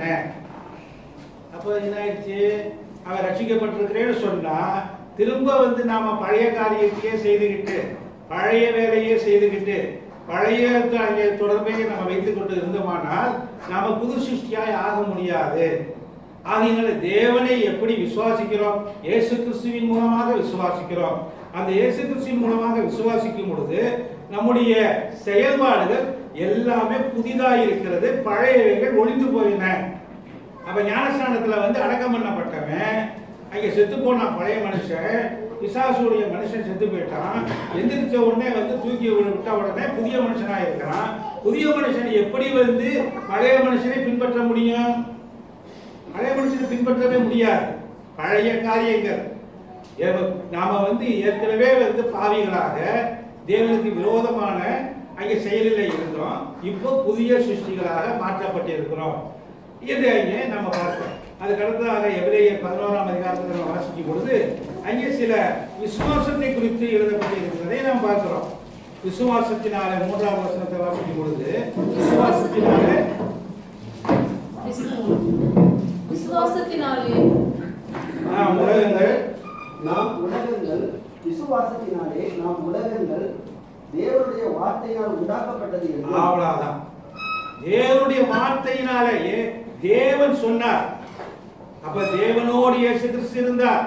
அப்போ என்ன ஆயிடுச்சு அவன் ரட்சிக்கப்பட்டிருக்கிறேன்னு சொன்னா திரும்ப வந்து நாம பழைய காரியத்தையே செய்துக்கிட்டு பழைய வேலையே செய்துக்கிட்டு பழைய அங்கே தொடர்பையே நம்ம வைத்துக் கொண்டு இருந்தோமானால் நாம புது சிருஷ்டியாய் ஆக முடியாது ஆகையினால தேவனை எப்படி விசுவாசிக்கிறோம் இயேசு கிறிஸ்துவின் மூலமாக விசுவாசிக்கிறோம் அந்த இயேசு கிறிஸ்துவின் மூலமாக விசுவாசிக்கும் பொழுது நம்முடைய செயல்பாடுகள் எல்லாமே புதிதாக இருக்கிறது பழையவைகள் ஒளிந்து போயின அப்ப ஞானஸ்நானத்துல வந்து அடக்கம் பண்ணப்பட்டவன் அங்க செத்து போன பழைய மனுஷன் பிசாசுடைய மனுஷன் செத்து போயிட்டான் எந்திரிச்ச உடனே வந்து தூக்கி விட- விட்ட உடனே புதிய மனுஷனா இருக்கிறான் புதிய மனுஷன் எப்படி வந்து பழைய மனுஷனை பின்பற்ற முடியும் பழைய மனுஷனை பின்பற்றவே முடியாது பழைய காரியங்கள் ஏவ- நாம வந்து ஏற்கனவே வந்து பாவிகளாக தேவனுக்கு விரோதமான அங்கே செயலில் இருந்தோம் இப்போ புதிய சிருஷ்டிகளாக மாற்றப்பட்டிருக்கிறோம் இதை அங்கே நம்ம பார்க்கிறோம் அதுக்கு அடுத்ததாக எபிரேயர் பதினோராம் அதிகாரத்தில் நம்ம வாசிக்கும் பொழுது அங்கே சில விசுவாசத்தை குறித்து எழுதப்பட்டிருக்கிறதை நாம் பார்க்கிறோம் விசுவாசத்தினாலே மூன்றாம் வசனத்தை வாசிக்கும் பொழுது விசுவாசத்தினாலே விசுவாசத்தினாலே நாம் உலகங்கள் நாம் உலகங்கள் விசுவாசத்தினாலே நாம் உலகங்கள் தேவனுடைய வார்த்தையால் உண்டாக்கப்பட்டது என்று அவ்வளவுதான் தேவனுடைய வார்த்தையினாலேயே தேவன் சொன்னார் அப்ப தேவனோடு இயேசு கிறிஸ்து இருந்தார்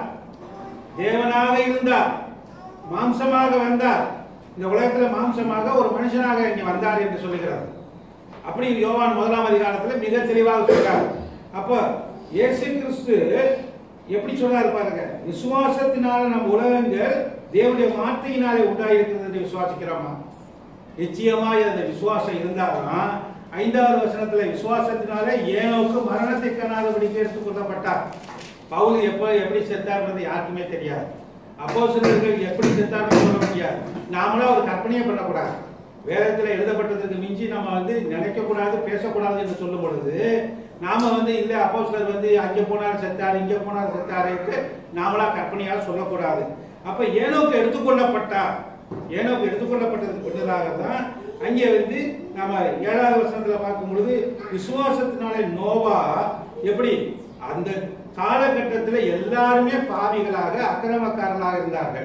தேவனாக இருந்தார் மாம்சமாக வந்தார் இந்த உலகத்துல மாம்சமாக ஒரு மனுஷனாக இங்க வந்தார் என்று சொல்லுகிறார் அப்படி யோவான் முதலாம் அதிகாரத்துல மிக தெளிவாக சொல்றார் அப்ப இயேசு கிறிஸ்து எப்படி சொல்றாரு பாருங்க விசுவாசத்தினால நம்ம உலகங்கள் தேவனுடைய வார்த்தையினாலே உண்டாயிருக்கிறது என்று விசுவாசிக்கிறோமா நிச்சயமாய் அந்த விசுவாசம் இருந்தால்தான் ஐந்தாவது வசனத்துல விசுவாசத்தினாலே ஏனோக்கு மரணத்தை காணாதபடிக்கு எடுத்துக் கொள்ளப்பட்டார் பவுல் எப்ப எப்படி செத்தார்ன்றது யாருக்குமே தெரியாது அப்போ எப்படி செத்தார்னு சொல்ல முடியாது நாமளா ஒரு கற்பனையே பண்ணக்கூடாது வேதத்துல எழுதப்பட்டதுக்கு மிஞ்சி நம்ம வந்து நினைக்க கூடாது பேசக்கூடாது என்று சொல்லும் பொழுது நாம வந்து இல்ல அப்போ வந்து அங்க போனார் செத்தார் இங்க போனார் செத்தாருன்னு நாமளா கற்பனையால் சொல்லக்கூடாது அப்ப ஏனோக்கு எடுத்துக்கொள்ளப்பட்டார் ஏனோக்கு எடுத்துக்கொள்ளப்பட்டதுக்கு பின்னதாக தான் அங்கே வந்து நம்ம ஏழாவது வருஷத்துல பார்க்கும் பொழுது விசுவாசத்தினாலே நோவா எப்படி அந்த காலகட்டத்தில் எல்லாருமே பாவிகளாக அக்கிரமக்காரர்களாக இருந்தார்கள்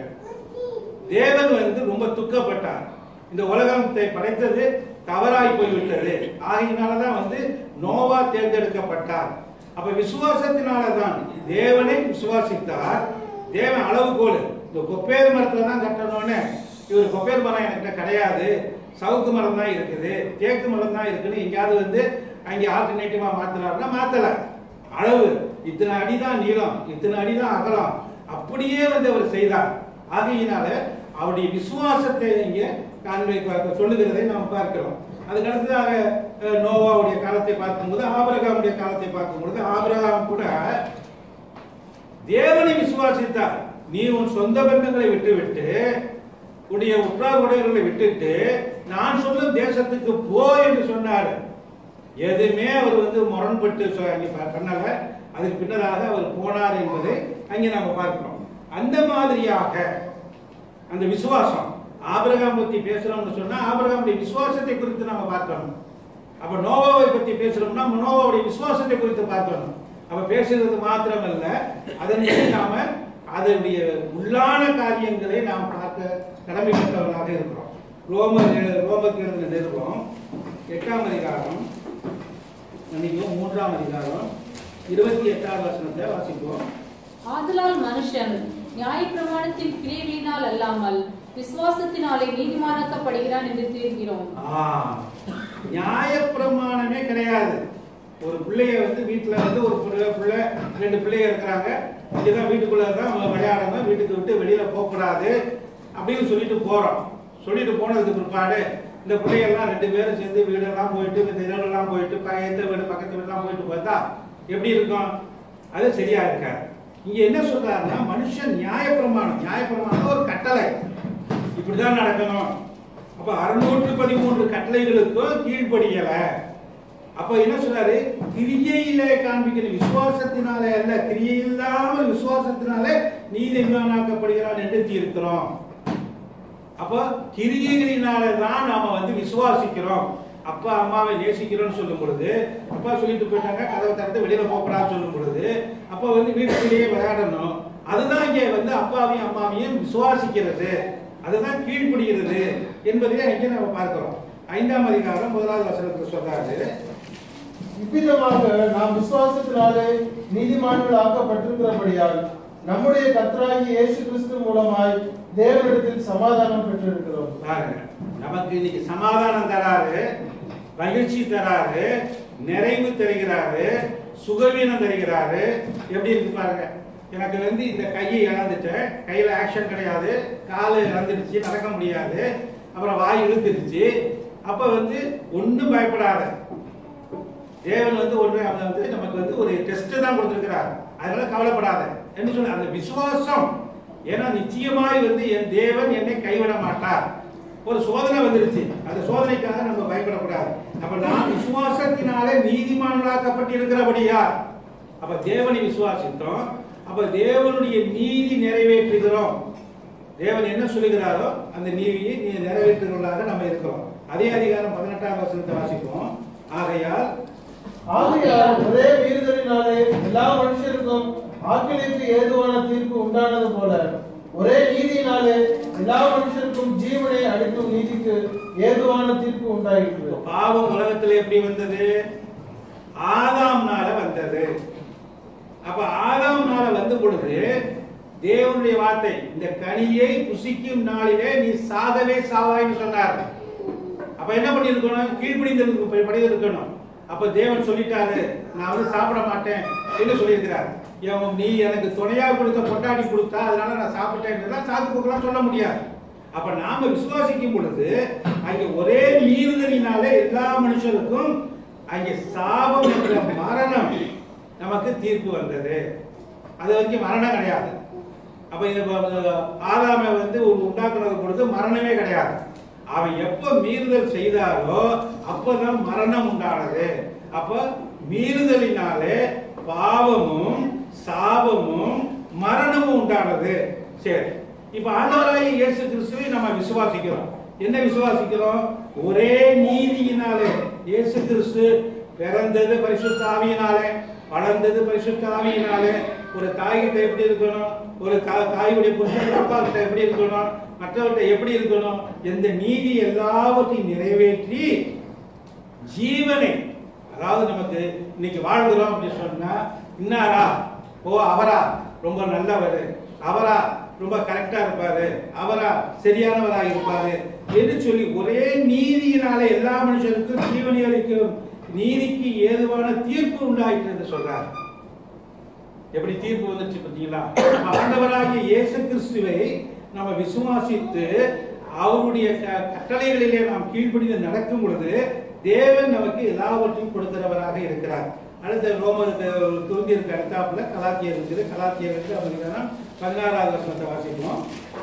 தேவன் வந்து ரொம்ப துக்கப்பட்டார் இந்த உலகத்தை படைத்தது தவறாய் போய்விட்டது ஆகையினாலதான் வந்து நோவா தேர்ந்தெடுக்கப்பட்டார் அப்ப விசுவாசத்தினாலதான் தேவனை விசுவாசித்தார் தேவன் அளவுகோல் இந்த கொப்பேர் மரத்துல தான் கட்டணும்னு இவர் கொப்பேர் மரம் என்கிட்ட கிடையாது சவுக்கு மரம் தான் இருக்குது தேக்கு மரம் தான் இருக்குன்னு எங்கேயாவது வந்து அங்கே ஆல்டர்னேட்டிவா மாத்தினாருன்னா மாத்தல அளவு இத்தனை அடி தான் நீளம் இத்தனை அடி தான் அகலம் அப்படியே வந்து அவர் செய்தார் ஆகையினால அவருடைய விசுவாசத்தை இங்கே காண்பை பார்க்க சொல்லுகிறதை நாம் பார்க்கிறோம் அதுக்கு அடுத்ததாக அஹ், நோவாவுடைய காலத்தை பார்க்கும்போது ஆபிரகாமுடைய காலத்தை பார்க்கும்பொழுது ஆபிரகாம் கூட தேவனை விசுவாசித்தார் நீ உன் சொந்த பந்தங்களை விட்டுவிட்டு உடைய உற்றார் உடையவர்களை விட்டுட்டு நான் சொல்லும் தேசத்துக்கு போ என்று சொன்னார் எதுவுமே அவர் வந்து முரண்பட்டு சொ- அங்கே ப- பண்ணல அதுக்கு பின்னதாக அவர் போனார் என்பதை அங்கே நாம பார்க்கிறோம் அந்த மாதிரியாக அந்த விசுவாசம் ஆபிரகாம் பத்தி பேசுறோம்னு சொன்னா ஆபிரகாமுடைய விசுவாசத்தை குறித்து நாம பார்க்கணும் அப்ப நோவாவை பத்தி பேசுறோம்னா நோவாவுடைய விசுவாசத்தை குறித்து பார்க்கணும் அப்ப பேசுறது மாத்திரமல்ல அதன் மீது நாம அதனுடைய உள்ளான காரியங்களை நாம் பார்க்க கடமைப்பட்டவர்களாக இருக்கிறோம் ரோமர் எழு- ரோமருக்கு எழுதின நிருபம் எட்டாம் அதிகாரம் மன்னிக்கவும் மூன்றாம் அதிகாரம் இருபத்தி எட்டாவது வசனத்தை வாசிப்போம் ஆதலால் மனுஷன் நியாயப்பிரமாணத்தின் கிரியைகளினால் அல்லாமல் விசுவாசத்தினாலே நீதிமானாக்கப்படுகிறான் என்று தீர்க்கிறோம் ஆ, நியாயப்பிரமாணமே கிடையாது ஒரு பிள்ளைய வந்து வீட்டில் வந்து ஒரு பிள்ளை பிள்ளை ரெண்டு பிள்ளைங்க இருக்கிறாங்க இங்கதான் வீட்டுக்குள்ள தான் அவங்க விளையாடணும் வீட்டுக்கு விட்டு வெளியில போகக்கூடாது அப்படின்னு சொல்லிட்டு போறோம் சொல்லிட்டு போனதுக்கு பிற்பாடு இந்த பிள்ளைகள்லாம் ரெண்டு பேரும் சேர்ந்து வீடெல்லாம் போயிட்டு இந்த இதெல்லாம் போயிட்டு பக்கத்து வீடு பக்கத்து வீடெல்லாம் போயிட்டு பார்த்தா எப்படி இருக்கும் அது சரியா இருக்காது இங்க என்ன சொல்றாருன்னா மனுஷன் நியாயப்பிரமாணம் நியாயப்பிரமாணம் ஒரு கட்டளை இப்படிதான் நடக்கணும் அப்ப அறுநூற்று பதிமூன்று கட்டளைகளுக்கும் கீழ்ப்படியல அப்ப என்ன சொல்றாரு கிரியையிலே காண்பிக்கிற விசுவாசத்தினாலே அல்ல கிரியை இல்லாமல் விசுவாசத்தினாலே நீதிமானாக்கப்படுகிறான் என்று தீர்க்கிறோம் அப்ப கிரியைகளினாலே தான் நாம வந்து விசுவாசிக்கிறோம் அப்பா அம்மாவை நேசிக்கிறோம்னு சொல்லும் பொழுது அப்பா சொல்லிட்டு போயிட்டாங்க கதவை திறந்து வெளியில போகக்கூடாதுன்னு சொல்லும் பொழுது அப்ப வந்து வீட்டுக்குள்ளேயே விளையாடணும் அதுதான் இங்க வந்து அப்பாவையும் அம்மாவையும் விசுவாசிக்கிறது அதுதான் கீழ்ப்படுகிறது என்பதை இங்கே நம்ம பார்க்கிறோம் ஐந்தாம் அதிகாரம் முதலாவது வசனத்தில் சொல்றாரு இவ்விதமாக நாம் விசுவாசத்தினாலே நீதிமான்கள் ஆக்கப்பட்டிருக்கிறபடியால் நம்முடைய கர்த்தராகிய இயேசு கிறிஸ்து மூலமாய் தேவனிடத்தில் சமாதானம் பெற்றிருக்கிறோம் பாருங்க நமக்கு இன்னைக்கு சமாதானம் தராரு மகிழ்ச்சி தராரு நிறைவு தருகிறாரு சுகவீனம் தருகிறாரு எப்படி இருக்கு பாருங்க எனக்கு வந்து இந்த கையை இழந்துட்டேன் கையில ஆக்ஷன் கிடையாது காலு இழந்துடுச்சு நடக்க முடியாது அப்புறம் வாய் இழுத்துடுச்சு அப்ப வந்து ஒண்ணும் பயப்படாத தேவன் வந்து ஒன்று அவன் வந்து நமக்கு வந்து ஒரு டெஸ்ட் தான் கொடுத்திருக்கிறார் அதனால கவலைப்படாத என்று சொல்லி அந்த விசுவாசம் ஏன்னா நிச்சயமாய் வந்து என் தேவன் என்னை கைவிட மாட்டார் ஒரு சோதனை வந்துருச்சு அந்த சோதனைக்காக நம்ம பயப்படக்கூடாது அப்ப நான் விசுவாசத்தினாலே நீதிமான்களாக்கப்பட்டிருக்கிறபடியா அப்ப தேவனை விசுவாசித்தோம் அப்ப தேவனுடைய நீதி நிறைவேற்றுகிறோம் தேவன் என்ன சொல்லுகிறாரோ அந்த நீதியை நீ நிறைவேற்றுகிறவர்களாக நம்ம இருக்கிறோம் அதே அதிகாரம் பதினெட்டாம் வசனத்தை வாசிப்போம் ஆகையால் ஆகையால் ஒரே மீறுதலினாலே எல்லா மனுஷருக்கும் ஆக்கினைக்கு ஏதுவான தீர்ப்பு உண்டானது போல ஒரே நீதியினாலே எல்லா மனுஷருக்கும் ஜீவனை அளிக்கும் நீதிக்கு ஏதுவான தீர்ப்பு உண்டாயிற்று பாவம் உலகத்தில் எப்படி வந்தது ஆதாம்னால வந்தது அப்ப ஆதாம்னால வந்த பொழுது தேவனுடைய வார்த்தை இந்த கனியை புசிக்கும் நாளிலே நீ சாகவே சாவாய்னு சொன்னார் அப்ப என்ன பண்ணிருக்கணும் கீழ்ப்படிந்து படிந்திருக்கணும் அப்ப தேவன் சொல்லிட்டாரு நான் வந்து சாப்பிட மாட்டேன் என்று சொல்லியிருக்கிறார் இவன் நீ எனக்கு துணையா கொடுத்த பொட்டாடி கொடுத்தா அதனால நான் சாப்பிட்டேன் சாத்து போக்கலாம் சொல்ல முடியாது அப்ப நாம விசுவாசிக்கும் பொழுது அங்க ஒரே மீறுதலினாலே எல்லா மனுஷருக்கும் அங்கே சாபம் என்ற மரணம் நமக்கு தீர்ப்பு வந்தது அது வரைக்கும் மரணம் கிடையாது அப்ப இது வ- ஆதாமை வந்து ஒரு உண்டாக்குனது பொழுது மரணமே கிடையாது அவன் எப்ப மீறுதல் செய்தாரோ அப்பதான் மரணம் உண்டானது அப்ப மீறுதலினாலே பாவமும் சாபமும் மரணமும் உண்டானது சரி இப்ப ஆண்டவராகிய இயேசு கிறிஸ்துவை நம்ம விசுவாசிக்கிறோம் என்ன விசுவாசிக்கிறோம் ஒரே நீதியினாலே இயேசு கிறிஸ்து பிறந்தது பரிசுத்த ஆவியினாலே வளர்ந்தது பரிசுத்த ஆவியினாலே ஒரு தாய்கிட்ட எப்படி இருக்கணும் ஒரு தா- தாயுடைய புருஷன் அப்பா கிட்ட எப்படி இருக்கணும் மற்றவர்கிட்ட எப்படி இருக்கணும் எந்த நீதி எல்லாவற்றையும் நிறைவேற்றி ஜீவனை அதாவது நமக்கு இன்னைக்கு வாழ்கிறோம் அப்படின்னு சொன்னா இன்னாரா ஓ அவரா ரொம்ப நல்லவர் அவரா ரொம்ப கரெக்டா இருப்பாரு அவரா சரியானவரா இருப்பாரு என்று சொல்லி ஒரே நீதியினாலே எல்லா மனுஷருக்கும் ஜீவனை அளிக்கும் நீதிக்கு ஏதுவான தீர்ப்பு உண்டாயிற்று என்று சொல்றார் எப்படி தீர்ப்பு வந்துச்சு பார்த்தீங்களா நம்ம ஆண்டவராகிய இயேசு கிறிஸ்துவை நம்ம விசுவாசித்து அவருடைய க- கட்டளைகளிலே நாம் கீழ்ப்படிந்து நடக்கும் பொழுது தேவன் நமக்கு எல்லாவற்றையும் கொடுக்கிறவராக இருக்கிறார் அடுத்த ரோமருக்கு துருந்திற்கு அடுத்தாப்புல கலாத்தியர் இருக்குது கலாத்தியர் இருக்கு அப்படின்னா பதினாறாவது வசனத்தை வாசிப்போம்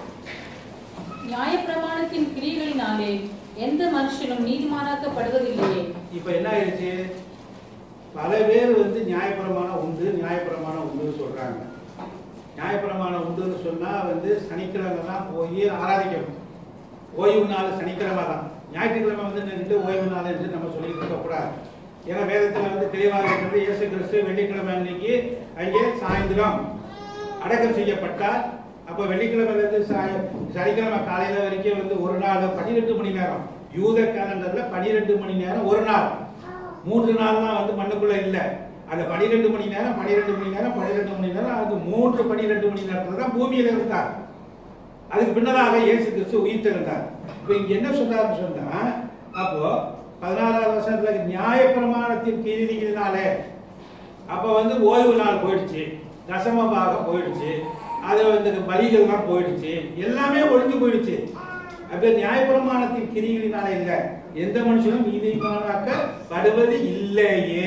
நியாயப்பிரமாணத்தின் கிரியைகளினாலே எந்த மனுஷனும் நீதிமானாக்கப்படுவதில்லையே இப்ப என்ன ஆயிடுச்சு பல பேர் வந்து நியாயப்பிரமாணம் உண்டு நியாயப்பிரமாணம் உண்டுன்னு சொல்றாங்க நியாயப்பிரமாணம் உண்டுன்னு சொன்னா வந்து சனிக்கிழமை தான் போய் ஆராதிக்கணும் ஓய்வு நாள் சனிக்கிழமை தான் ஞாயிற்றுக்கிழமை வந்து நின்று ஓய்வு நாள் என்று நம்ம சொல்லிட்டு இருக்கக்கூடாது ஏன்னா வேதத்தில் வந்து தெளிவாக இருக்கிறது இயேசு கிறிஸ்து வெள்ளிக்கிழமை அன்னைக்கு அங்கே சாயந்தரம் அடக்கம் செய்யப்பட்டார் அப்போ வெள்ளிக்கிழமையிலேருந்து சனிக்கிழமை காலையில் வரைக்கும் வந்து ஒரு நாள் பன்னிரெண்டு மணி நேரம் யூத கேலண்டரில் பன்னிரெண்டு மணி நேரம் ஒரு நாள் மூன்று நாள்லாம் வந்து மண்ணுக்குள்ள இல்லை அந்த பன்னிரெண்டு மணி நேரம் பன்னிரெண்டு மணி நேரம் பன்னிரெண்டு மணி நேரம் அது மூன்று பன்னிரெண்டு மணி நேரத்தில் தான் பூமியில் இருந்தார் அதுக்கு பின்னதாக இயேசு கிறிஸ்து உயிர்த்தெழுந்தார் இப்போ இங்க என்ன சொல்றாருன்னு சொன்னா அப்போ பதினாறாவது வருஷத்துல நியாயப்பிரமாணத்தின் கீழினாலே அப்ப வந்து ஓய்வு நாள் போயிடுச்சு தசம பாகம் போயிடுச்சு அது வந்து பலிகள்லாம் போயிடுச்சு எல்லாமே ஒழிஞ்சு போயிடுச்சு அப்ப நியாயப்பிரமாணத்தின் கிரிகளினால இல்ல எந்த மனுஷனும் நீதிமானாக்க படுவது இல்லையே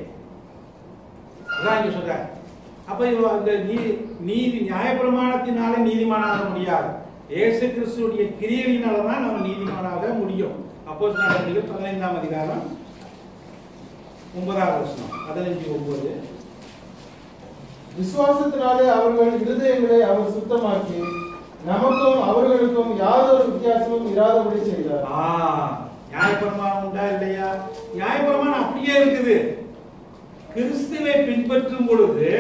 அதான் இங்க சொல்றார் அப்ப இவ அந்த நீ நீதி நியாயப்பிரமாணத்தினால நீதிமானாக முடியாது இயேசு கிறிஸ்துடைய கிரியையினால தான் நம்ம நீதிமானாக முடியும் அப்போ நடவடிக்கைகள் பதினைந்தாம் அதிகாரம் ஒன்பதாவது வருஷம் பதினஞ்சு ஒன்பது விசுவாசத்தினாலே அவர்கள் இருதயங்களை அவர் சுத்தமாக்கி நமக்கும் அவர்களுக்கும் யாதொரு வித்தியாசமும் இராதபடி செய்தார் ஆ நியாயப்பிரமாணம் உண்டா இல்லையா நியாயப்பிரமாணம் அப்படியே இருக்குது கிறிஸ்துவை பின்பற்றும் பொழுது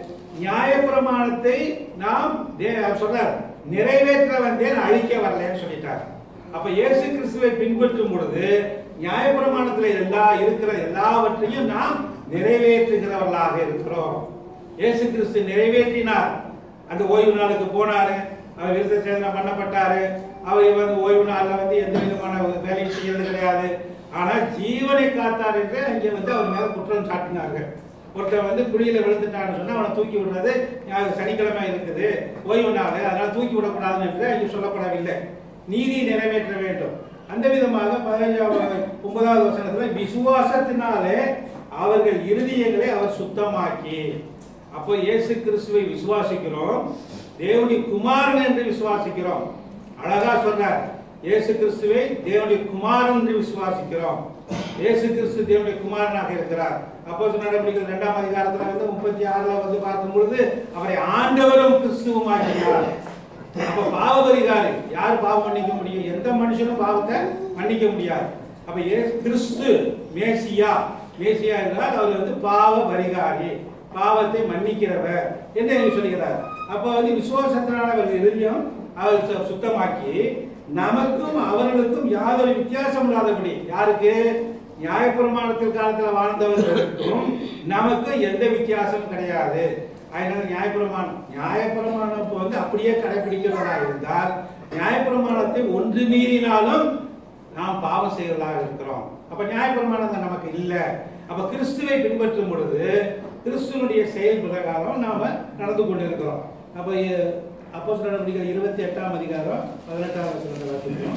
நியாயப்பிரமாணத்தை நாம் தே- அவர் சொல்றார் நிறைவேற்ற வந்தேன் அழிக்க வரலன்னு சொல்லிட்டார் அப்ப இயேசு கிறிஸ்துவை பின்பற்றும் பொழுது நியாயப்பிரமாணத்துல எல்லா இருக்கிற எல்லாவற்றையும் நாம் நிறைவேற்றுகிறவர்களாக இருக்கிறோம் இயேசு கிறிஸ்து நிறைவேற்றினார் அந்த ஓய்வு நாளுக்கு போனாரு அவர் விருத்த சேதனம் பண்ணப்பட்டாரு அவர் வந்து ஓய்வு நாள்ல வந்து எந்த விதமான வேலையும் செய்யறது கிடையாது ஆனா ஜீவனை காத்தார் என்று அங்கே வந்து அவர் மேல குற்றம் சாட்டினார்கள் ஒருத்தன் வந்து குழியில விழுந்துட்டான்னு சொன்னா அவனை தூக்கி விடுறது ஞா- சனிக்கிழமை இருக்குது ஓய்வு நாள் அதனால தூக்கி விடக்கூடாது என்று அங்கே சொல்லப்படவில்லை நீதி நிறைவேற்ற வேண்டும் அந்த விதமாக பதினஞ்சாவது ஒன்பதாவது வசனத்துல விசுவாசத்தினாலே அவர்கள் இருதயங்களை அவர் சுத்தமாக்கி அப்போ இயேசு கிறிஸ்துவை விசுவாசிக்கிறோம் தேவனுடைய குமாரன் என்று விசுவாசிக்கிறோம் அழகா சொன்னார் இயேசு கிறிஸ்துவை தேவனுடைய குமாரன் என்று விசுவாசிக்கிறோம் இயேசு கிறிஸ்து தேவனுடைய குமாரனாக இருக்கிறார் அப்போ நடவடிக்கைகள் இரண்டாம் அதிகாரத்துல வந்து முப்பத்தி ஆறுல வந்து பார்க்கும் பொழுது அவரை ஆண்டவரும் கிறிஸ்துவும் ஆக்கினார் அப்ப பாவ பரிகாரி யார் பாவம் மன்னிக்க முடியும் எந்த மனுஷனும் பாவத்தை மன்னிக்க முடியாது அப்ப இயேசு கிறிஸ்து மேசியா மேசியா என்றால் அவர் வந்து பாவ பரிகாரி பாவத்தை மன்னிக்கிறவர் என்று இங்க சொல்கிறார் அப்ப வந்து விசுவாசத்தினால அவர் இருதயம் அவர் சு- சுத்தமாக்கி நமக்கும் அவர்களுக்கும் யாதொரு வித்தியாசம் இல்லாதபடி யாருக்கு நியாயப்பிரமாணத்தில் காலத்துல வாழ்ந்தவர்களுக்கும் நமக்கு எந்த வித்தியாசமும் கிடையாது அதனால நியாயப்பிரமாணம் நியாயப்பிரமாணம் இப்ப வந்து அப்படியே கடைபிடிக்கிறவராக இருந்தால் நியாயப்பிரமாணத்தை ஒன்று மீறினாலும் நாம் பாவம் செய்வதாக இருக்கிறோம் அப்ப நியாயப்பிரமாணம் தான் நமக்கு இல்ல அப்ப கிறிஸ்துவை பின்பற்றும் பொழுது கிறிஸ்துவனுடைய செயல் பிரகாரம் நாம நடந்து கொண்டிருக்கிறோம் அப்ப அப்போ நடவடிக்கைகள் இருபத்தி எட்டாம் அதிகாரம் பதினெட்டாம் வசனத்தை வாசிக்கிறோம்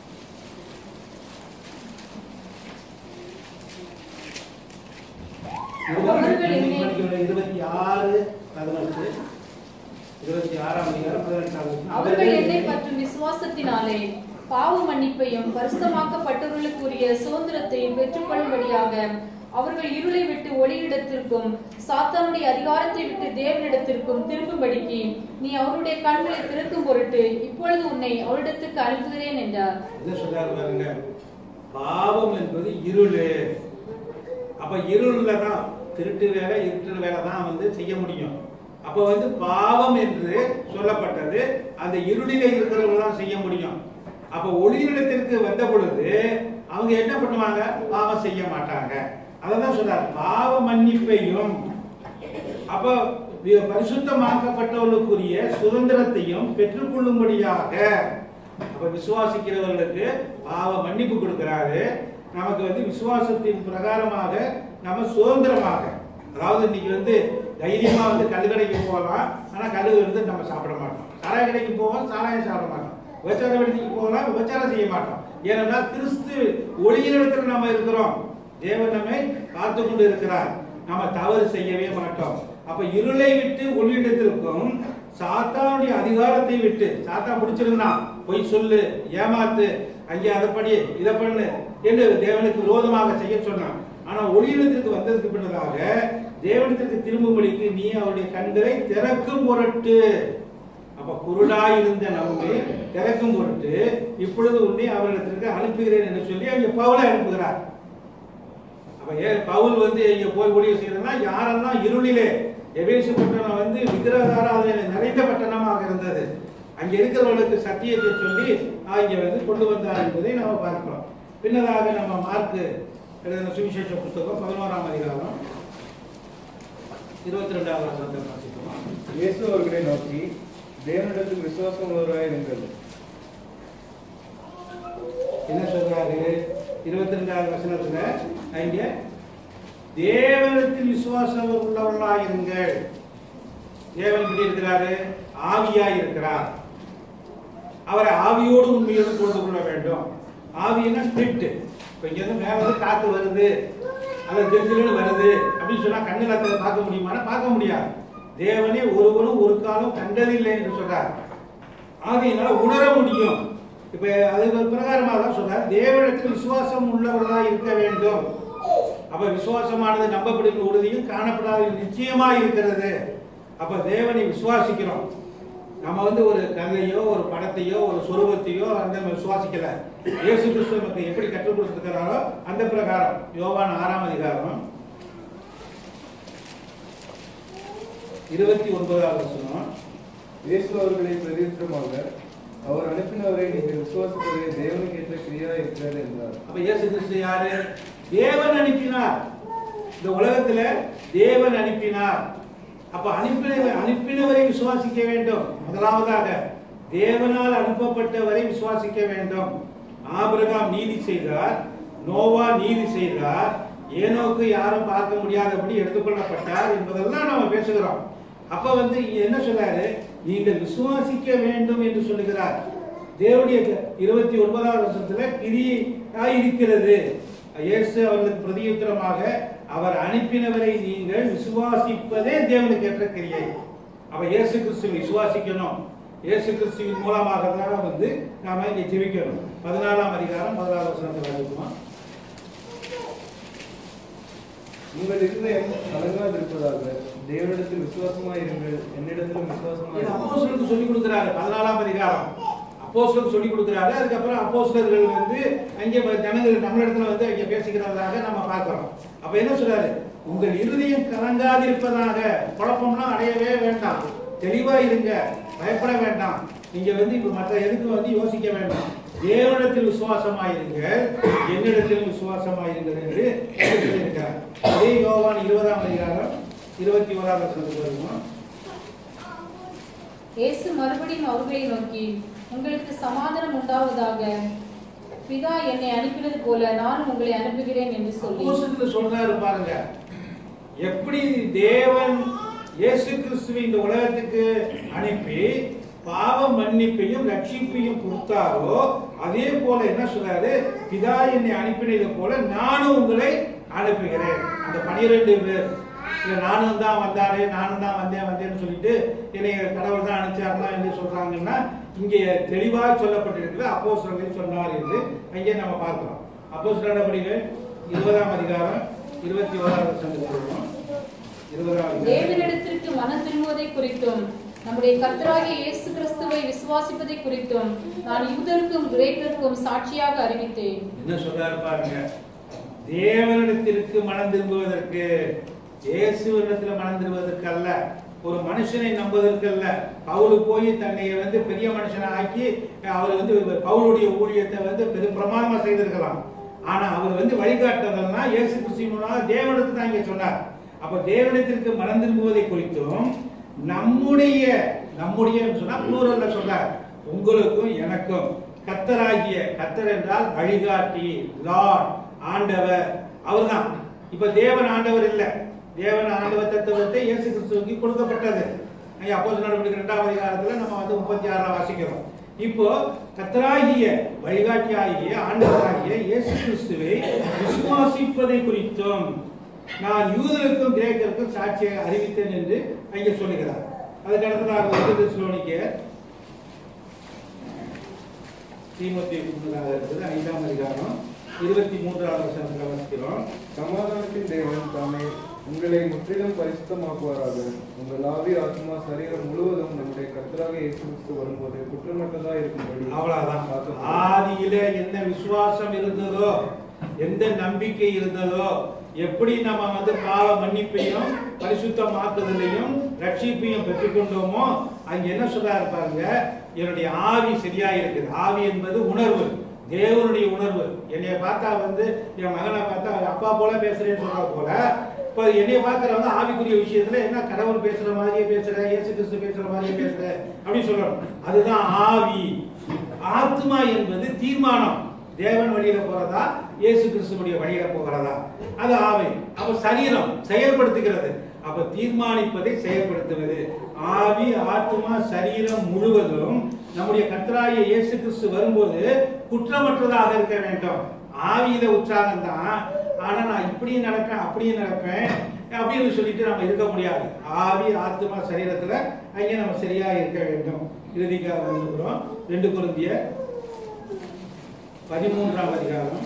அவர்கள் என்னை- இருபத்தி ஆறு பதினெட்டு இருபத்தி ஆறாம் அதிகாரம் பதினெட்டாம் வசனம். அவர்கள் என்னை பற்றும் விசுவாசத்தினாலே பாவ மன்னிப்பையும் பரிசுத்தமாக்கப்பட்டவர்களுக்குரிய சுதந்திரத்தையும் பெற்றுக்கொள்ளும்படியாக அவர்கள் இருளை விட்டு ஒளியிடத்திற்கும் சாத்தானுடைய அதிகாரத்தை விட்டு தேவனிடத்திற்கும் திரும்பும்படிக்கு நீ அவருடைய கண்களை திறக்கும் பொருட்டு இப்பொழுது உன்னை அவரிடத்துக்கு அனுப்புகிறேன் என்றார் என்ன சொல்றாரு பாருங்க பாவம் என்பது இருளு அப்ப இருள்ல தான் திருட்டு வேலை இருட்டு வேலை தான் வந்து செய்ய முடியும் அப்ப வந்து பாவம் என்று சொல்லப்பட்டது அந்த இருளிலே இருக்கிறவங்க தான் செய்ய முடியும் அப்ப ஒளியிடத்திற்கு வந்த பொழுது அவங்க என்ன பண்ணுவாங்க பாவம் செய்ய மாட்டாங்க அததான் சொல்றாரு பாவ மன்னிப்பையும் அப்ப வி- பரிசுத்தமாக்கப்பட்டவர்களுக்குரிய சுதந்திரத்தையும் பெற்றுக்கொள்ளும்படியாக அப்ப விசுவாசிக்கிறவர்களுக்கு பாவ மன்னிப்பு கொடுக்கிறாரு நமக்கு வந்து விசுவாசத்தின் பிரகாரமாக நம்ம சுதந்திரமாக அதாவது இன்னைக்கு வந்து தைரியமா வந்து கல்லுக்கடைக்கு போகலாம் ஆனா கல்லு வந்து நம்ம சாப்பிட மாட்டோம் சாராய கடைக்கு போவோம் சாராயம் சாப்பிட மாட்டோம் விபச்சார விடுதிக்கு போகலாம் விபச்சாரம் செய்ய மாட்டோம் ஏனென்னா கிறிஸ்து ஒளியிடத்தில் நம்ம இருக்கிறோம் தேவன் நம்மை பார்த்து கொண்டு இருக்கிறார் நாம தவறு செய்யவே மாட்டோம் அப்ப இருளை விட்டு ஒளியிடத்திற்கும் சாத்தானுடைய அதிகாரத்தை விட்டு சாத்தான் பிடிச்சிருந்தான் பொய் சொல்லு ஏமாத்து அங்கே அதை படி இதை பண்ணு என்று தேவனுக்கு விரோதமாக செய்ய சொன்னான் ஆனா ஒளியிடத்திற்கு வந்ததுக்கு பின்னதாக தேவனத்திற்கு திரும்பும்படிக்கு நீ அவருடைய கண்களை திறக்கும் பொருட்டு அப்ப குருடாய் இருந்த நம்மை திறக்கும் பொருட்டு இப்பொழுது உன்னை அவரிடத்திற்கு அனுப்புகிறேன் என்று சொல்லி அங்கே பவுலை அனுப்புகிறார் அப்ப ஏன் பவுல் வந்து இங்க போய் ஊழியம் செய்யறதுனா யாரெல்லாம் இருளிலே எபேசு பட்டணம் வந்து விக்கிரகாராதனை நிறைந்த பட்டணமாக இருந்தது அங்க இருக்கிறவர்களுக்கு சத்தியத்தை சொல்லி அங்கே வந்து கொண்டு வந்தார் என்பதை நாம பார்க்கிறோம் பின்னதாக நம்ம மார்க்கு எழுதின சுவிசேஷ புஸ்தகம் பதினோராம் அதிகாரம் இருபத்தி ரெண்டாவது வசனத்தை வாசிக்கிறோம் இயேசு அவர்களை நோக்கி தேவனிடத்தில் விசுவாசம் உள்ளவராய் இருங்கள் என்ன சொல்றாரு இருபத்தி ரெண்டாவது வசனத்துல அங்க தேவனத்தில் விசுவாசம் உள்ளவர்களாயிருங்கள் தேவன் எப்படி இருக்கிறாரு ஆவியாய் இருக்கிறார் அவரை ஆவியோடு உண்மையோடு கொண்டு கொள்ள வேண்டும் ஆவின்னா ஸ்பிரிட் இப்போ இங்க இருந்து மேல வந்து காத்து வருது அது தெரிஞ்சு வருது அப்படின்னு சொன்னா கண்ணில் அதை பார்க்க முடியுமானா பார்க்க முடியாது தேவனே ஒருவனும் ஒரு காலம் கண்டதில்லை என்று சொல்றார் ஆகையினால உணர முடியும் இப்ப அது பிரகாரமாக தான் சொல்றார் தேவனிடத்தில் விசுவாசம் உள்ளவர்களாக இருக்க வேண்டும் அப்ப விசுவாசமானது நம்பப்படுகிற உறுதியும் காணப்படாத நிச்சயமா இருக்கிறது அப்ப தேவனை விசுவாசிக்கிறோம் நம்ம வந்து ஒரு கதையோ ஒரு படத்தையோ ஒரு சொருபத்தையோ அந்த மாதிரி விசுவாசிக்கல இயேசு கிறிஸ்து நமக்கு எப்படி கற்றுக் கொடுத்திருக்கிறாரோ அந்த பிரகாரம் யோவான் ஆறாம் அதிகாரம் இருபத்தி ஒன்பதாவது வசனம் இயேசு அவர்களை பிரதித்திரமாக அவர் அனுப்பினவரை நீங்கள் விசுவாசிப்பதே தேவனுக்கு ஏற்ற கிரியா இருக்கிறது என்றார் அப்ப இயேசு கிறிஸ்து யாரு தேவன் அனுப்பினார் இந்த உலகத்துல தேவன் அனுப்பினார் அப்ப அனுப்பின அனுப்பினவரை விசுவாசிக்க வேண்டும் முதலாவதாக தேவனால் அனுப்பப்பட்டவரை விசுவாசிக்க வேண்டும் ஆபிரகாம் நீதி செய்தார் நோவா நீதி செய்தார் ஏனோக்கு யாரும் பார்க்க முடியாதபடி எடுத்துக்கொள்ளப்பட்டார் என்பதெல்லாம் நம்ம பேசுகிறோம் அப்ப வந்து இங்க என்ன சொல்றாரு நீங்கள் விசுவாசிக்க வேண்டும் என்று சொல்லுகிறார் தேவனுடைய இருபத்தி ஒன்பதாவது வருஷத்துல கிரியாய் இருக்கிறது இயேசு அவர்களுக்கு பிரதியுத்தரமாக அவர் அனுப்பினவரை நீங்கள் விசுவாசிப்பதே தேவனுக்கு ஏற்ற கிரியை அப்ப இயேசு கிறிஸ்துவை விசுவாசிக்கணும் இயேசு கிறிஸ்துவின் மூலமாக தான் வந்து நாம இங்க ஜெபிக்கணும் பதினாலாம் அதிகாரம் பதினாறு வருஷத்துல வாசிக்குமா உங்கள் இருதயம் கலங்காதிருப்பதாக தேவனிடத்தில் விசுவாசமாய் இருங்கள் என்னிடத்திலும் விசுவாசமாய் இது இருங்கள். அப்போஸ்தலருக்கு சொல்லி கொடுக்கிறாரு பதினாலாம் அதிகாரம் அப்போஸ்தலருக்கு சொல்லி கொடுக்கிறாரு அதுக்கப்புறம் அப்போஸ்தலர்கள் வந்து அங்கே ப- ஜனங்கள் நம்மளிடத்துல வந்து அங்கே பேசிக்கிறதாக நம்ம பார்க்கிறோம் அப்ப என்ன சொல்றாரு உங்கள் இருதயம் கலங்காதிருப்பதாக குழப்பம்லாம் அடையவே வேண்டாம் தெளிவா இருங்க பயப்பட வேண்டாம் நீங்க வந்து இப்ப மற்ற எதுக்கு வந்து யோசிக்க வேண்டாம் தேவனிடத்தில் விசுவாசமாயிருங்கள் என்னிடத்திலும் விசுவாசமாயிருங்கள் என்று சொல்லியிருக்கிறார் அதே யோவான் இருபதாம் அதிகாரம் இருபத்தி ஓராம் வசனத்துக்கு வருவோம் இயேசு மறுபடியும் அவர்களை நோக்கி உங்களுக்கு சமாதானம் உண்டாவதாக பிதா என்னை அனுப்பினது போல நானும் உங்களை அனுப்புகிறேன் என்று சொல்லி அப்போஸ்தலத்துல சொல்றாரு பாருங்க எப்படி தேவன் இயேசு கிறிஸ்துவை இந்த உலகத்துக்கு அனுப்பி பாவ மன்னிப்பையும் ரட்சிப்பையும் கொடுத்தாரோ அதே போல என்ன சொல்றாரு பிதா என்னை அனுப்பினது போல நானும் உங்களை அனுப்புகிறேன் அந்த பனிரெண்டு பேர் இல்ல நானும் தான் வந்தாரு நானும் தான் வந்தேன் வந்தேன்னு சொல்லிட்டு என்னை கடவுள் தான் அனுப்பிச்சாருனா என்று சொல்றாங்கன்னா இங்கே தெளிவாக சொல்லப்பட்டிருக்கிறது அப்போ சொன்னார் என்று அங்கே நம்ம பார்க்கிறோம் அப்போ நடவடிக்கை இருபதாம் அதிகாரம் இருபத்தி ஓராவது வசனத்துக்கு வருவோம். இருபதாம் அதிகாரம். தேவனிடத்திற்கு மனம் திரும்புவதை குறித்தும் நம்முடைய கர்த்தராகிய இயேசு கிறிஸ்துவை விசுவாசிப்பதை குறித்தும் நான் யூதருக்கும் கிரேக்கருக்கும் சாட்சியாக அறிவித்தேன் என்ன சொல்றாரு பாருங்க தேவனிடத்திற்கு மனம் திரும்புவதற்கு இயேசுவிடத்தில் மனம் திரும்புவதற்கு அல்ல ஒரு மனுஷனை நம்புவதற்கு அல்ல பவுலு போய் தன்னை வந்து பெரிய மனுஷனை ஆக்கி அவர் வந்து பவுலுடைய ஊழியத்தை வந்து பெரும் பிரமாதமா செய்திருக்கலாம் ஆனா அவர் வந்து வழிகாட்டுறதெல்லாம் இயேசு கிறிஸ்துவனால தேவனுக்கு தான் இங்க சொன்னார் அப்ப தேவனிடத்திற்கு மனம் திரும்புவதை குறித்தும் நம்முடைய நம்முடைய சொன்னா ப்ளூரல்ல சொல்றார் உங்களுக்கும் எனக்கும் கத்தராகிய கத்தர் என்றால் வழிகாட்டி லார்ட் ஆண்டவர் அவர்தான் இப்ப தேவன் ஆண்டவர் இல்ல தேவன் ஆண்டவர் தத்துவத்தை இயேசு கிறிஸ்துவுக்கு கொடுக்கப்பட்டது அப்போ நடவடிக்கை இரண்டாவது அதிகாரத்துல நம்ம வந்து முப்பத்தி ஆறாம் வாசிக்கிறோம் இப்போ கத்தராகிய வழிகாட்டியாகிய ஆண்டவராகிய இயேசு கிறிஸ்துவை விசுவாசிப்பதை குறித்தும் நான் யூதருக்கும் கிரேக்கருக்கும் சாட்சியை அறிவித்தேன் என்று அங்கே சொல்லுகிறார் அதுக்கு அடுத்ததாக வந்து தெசலோனிக்கேயர் தீமோத்தி முன்னதாக இருக்குது ஐந்தாம் அதிகாரம் இருபத்தி மூன்றாவது வசனத்தில் வாசிக்கிறோம் சமாதானத்தின் தேவன் தாமே உங்களை முற்றிலும் பரிசுத்தமாக்குவாராக உங்கள் ஆவி ஆத்மா சரீரம் முழுவதும் நம்முடைய கர்த்தராக இயேசு கிறிஸ்து வரும்போது குற்றமற்றதா இருக்கும்படி அவ்வளவுதான் காத்துக்கொள்ளுங்கள். ஆதியிலே என்ன விசுவாசம் இருந்ததோ எந்த நம்பிக்கை இருந்ததோ எப்படி நம்ம வந்து பாவ மன்னிப்பையும் பரிசுத்தமாக்குதலையும் ரட்சிப்பையும் பெற்றுக்கொண்டோமோ அங்க என்ன சொல்றாரு பாருங்க என்னுடைய ஆவி சரியா இருக்குது ஆவி என்பது உணர்வு தேவனுடைய உணர்வு என்னைய பார்த்தா வந்து என் மகனை பார்த்தா அப்பா போல பேசுறேன்னு சொல்ற போல இப்போ என்னைய பார்க்கறவங்க ஆவிக்குரிய விஷயத்துல என்ன கடவுள் பேசுற மாதிரியே பேசுற இயேசு கிறிஸ்து பேசுற மாதிரியே பேசுற அப்படின்னு சொல்லணும் அதுதான் ஆவி ஆத்மா என்பது தீர்மானம் தேவன் வழியில போறதா இயேசு கிறிஸ்துவுடைய வழியில போகிறதா அது ஆவி அப்ப சரீரம் செயல்படுத்துகிறது அப்ப தீர்மானிப்பதை செயல்படுத்துவது ஆவி ஆத்மா சரீரம் முழுவதும் நம்முடைய கர்த்தராகிய இயேசு கிறிஸ்து வரும்போது குற்றமற்றதாக இருக்க வேண்டும் ஆவியில உற்சாகம் தான் ஆனா நான் இப்படியும் நடப்பேன் அப்படியும் நடப்பேன் அப்படின்னு சொல்லிட்டு நம்ம இருக்க முடியாது ஆவி ஆத்மா சரீரத்துல அங்கே நம்ம சரியா இருக்க வேண்டும் இறுதிக்காக வந்துக்கிறோம் ரெண்டு குருந்திய பதிமூன்றாம் அதிகாரம்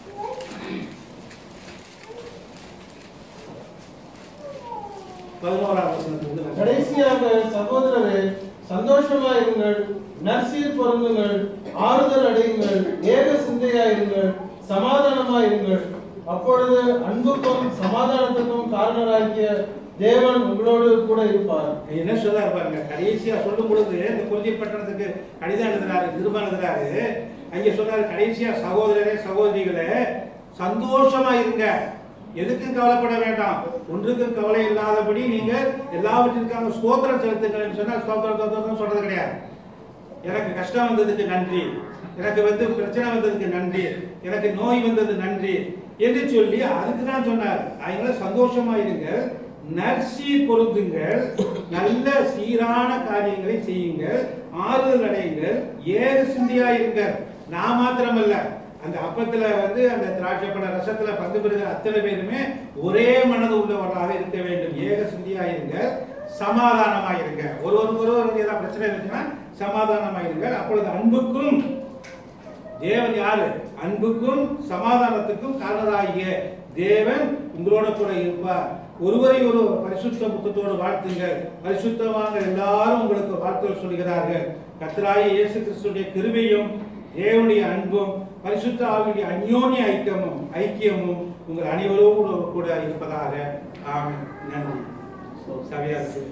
பதினோராம் வசனத்திலிருந்து வாசிக்கிறேன். கடைசியாக சகோதரரே சந்தோஷமாயிருங்கள் நற்சீர் பொருந்துங்கள் ஆறுதல் அடையுங்கள் ஏக சிந்தையாயிருங்கள் சமாதானமாயிருங்கள் அப்பொழுது அன்புக்கும் சமாதானத்துக்கும் காரணராகிய தேவன் உங்களோடு கூட இருப்பார் என்ன சொல்றாரு பாருங்க கடைசியா சொல்லும் பொழுது இந்த குருதி பட்டணத்துக்கு கடிதம் எழுதுறாரு நிருபம் எழுதுறாரு அங்க சொல்றாரு கடைசியா சகோதரரே சகோதரிகளே சந்தோஷமா இருங்க எதுக்கும் கவலைப்பட வேண்டாம் ஒன்றுக்கும் கவலை இல்லாதபடி நீங்க எல்லாவற்றிற்கான ஸ்தோத்திரம் செலுத்துங்கள்னு சொன்னா ஸ்தோத்திரம் ஸ்தோத்திரம் சொல்றது கிடையாது எனக்கு கஷ்டம் வந்ததுக்கு நன்றி எனக்கு வந்து பிரச்சனை வந்ததுக்கு நன்றி எனக்கு நோய் வந்தது நன்றி என்று சொல்லி அதுக்கு தான் சொன்னார் அதனால சந்தோஷமா இருங்க நர்சி பொருந்துங்கள் நல்ல சீரான காரியங்களை செய்யுங்கள் ஆறுதல் அடையுங்கள் ஏறு சிந்தியா இருங்கள் நான் மாத்திரமல்ல அந்த அப்பத்துல வந்து அந்த திராட்சை பழ ரசத்துல பங்கு பெறுகிற அத்தனை பேருமே ஒரே மனது உள்ளவர்களாக இருக்க வேண்டும் ஏக சிந்தியா இருங்க சமாதானமா இருங்க ஒருவருக்கு ஒருவர் ஏதாவது பிரச்சனை இருந்துச்சுன்னா சமாதானமா இருங்க அப்பொழுது அன்புக்கும் தேவன் யாரு அன்புக்கும் சமாதானத்துக்கும் காரணராகிய தேவன் உங்களோட கூட இருப்பார் ஒருவரை ஒரு பரிசுத்த முத்தத்தோடு வாழ்த்துங்கள் பரிசுத்தமாக எல்லாரும் உங்களுக்கு வாழ்த்துகள் சொல்கிறார்கள் கர்த்தராகிய இயேசு கிறிஸ்துடைய கிருபையும் தேவனுடைய அன்பும் பரிசுத்த ஆவியுடைய அந்யோன்ய ஐக்கியமும் ஐக்கியமும் உங்கள் அனைவரோடு கூட இருப்பதாக ஆமென் நன்றி சபையாருக்கு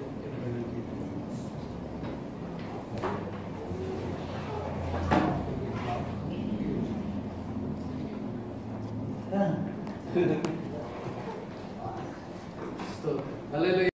Hallelujah.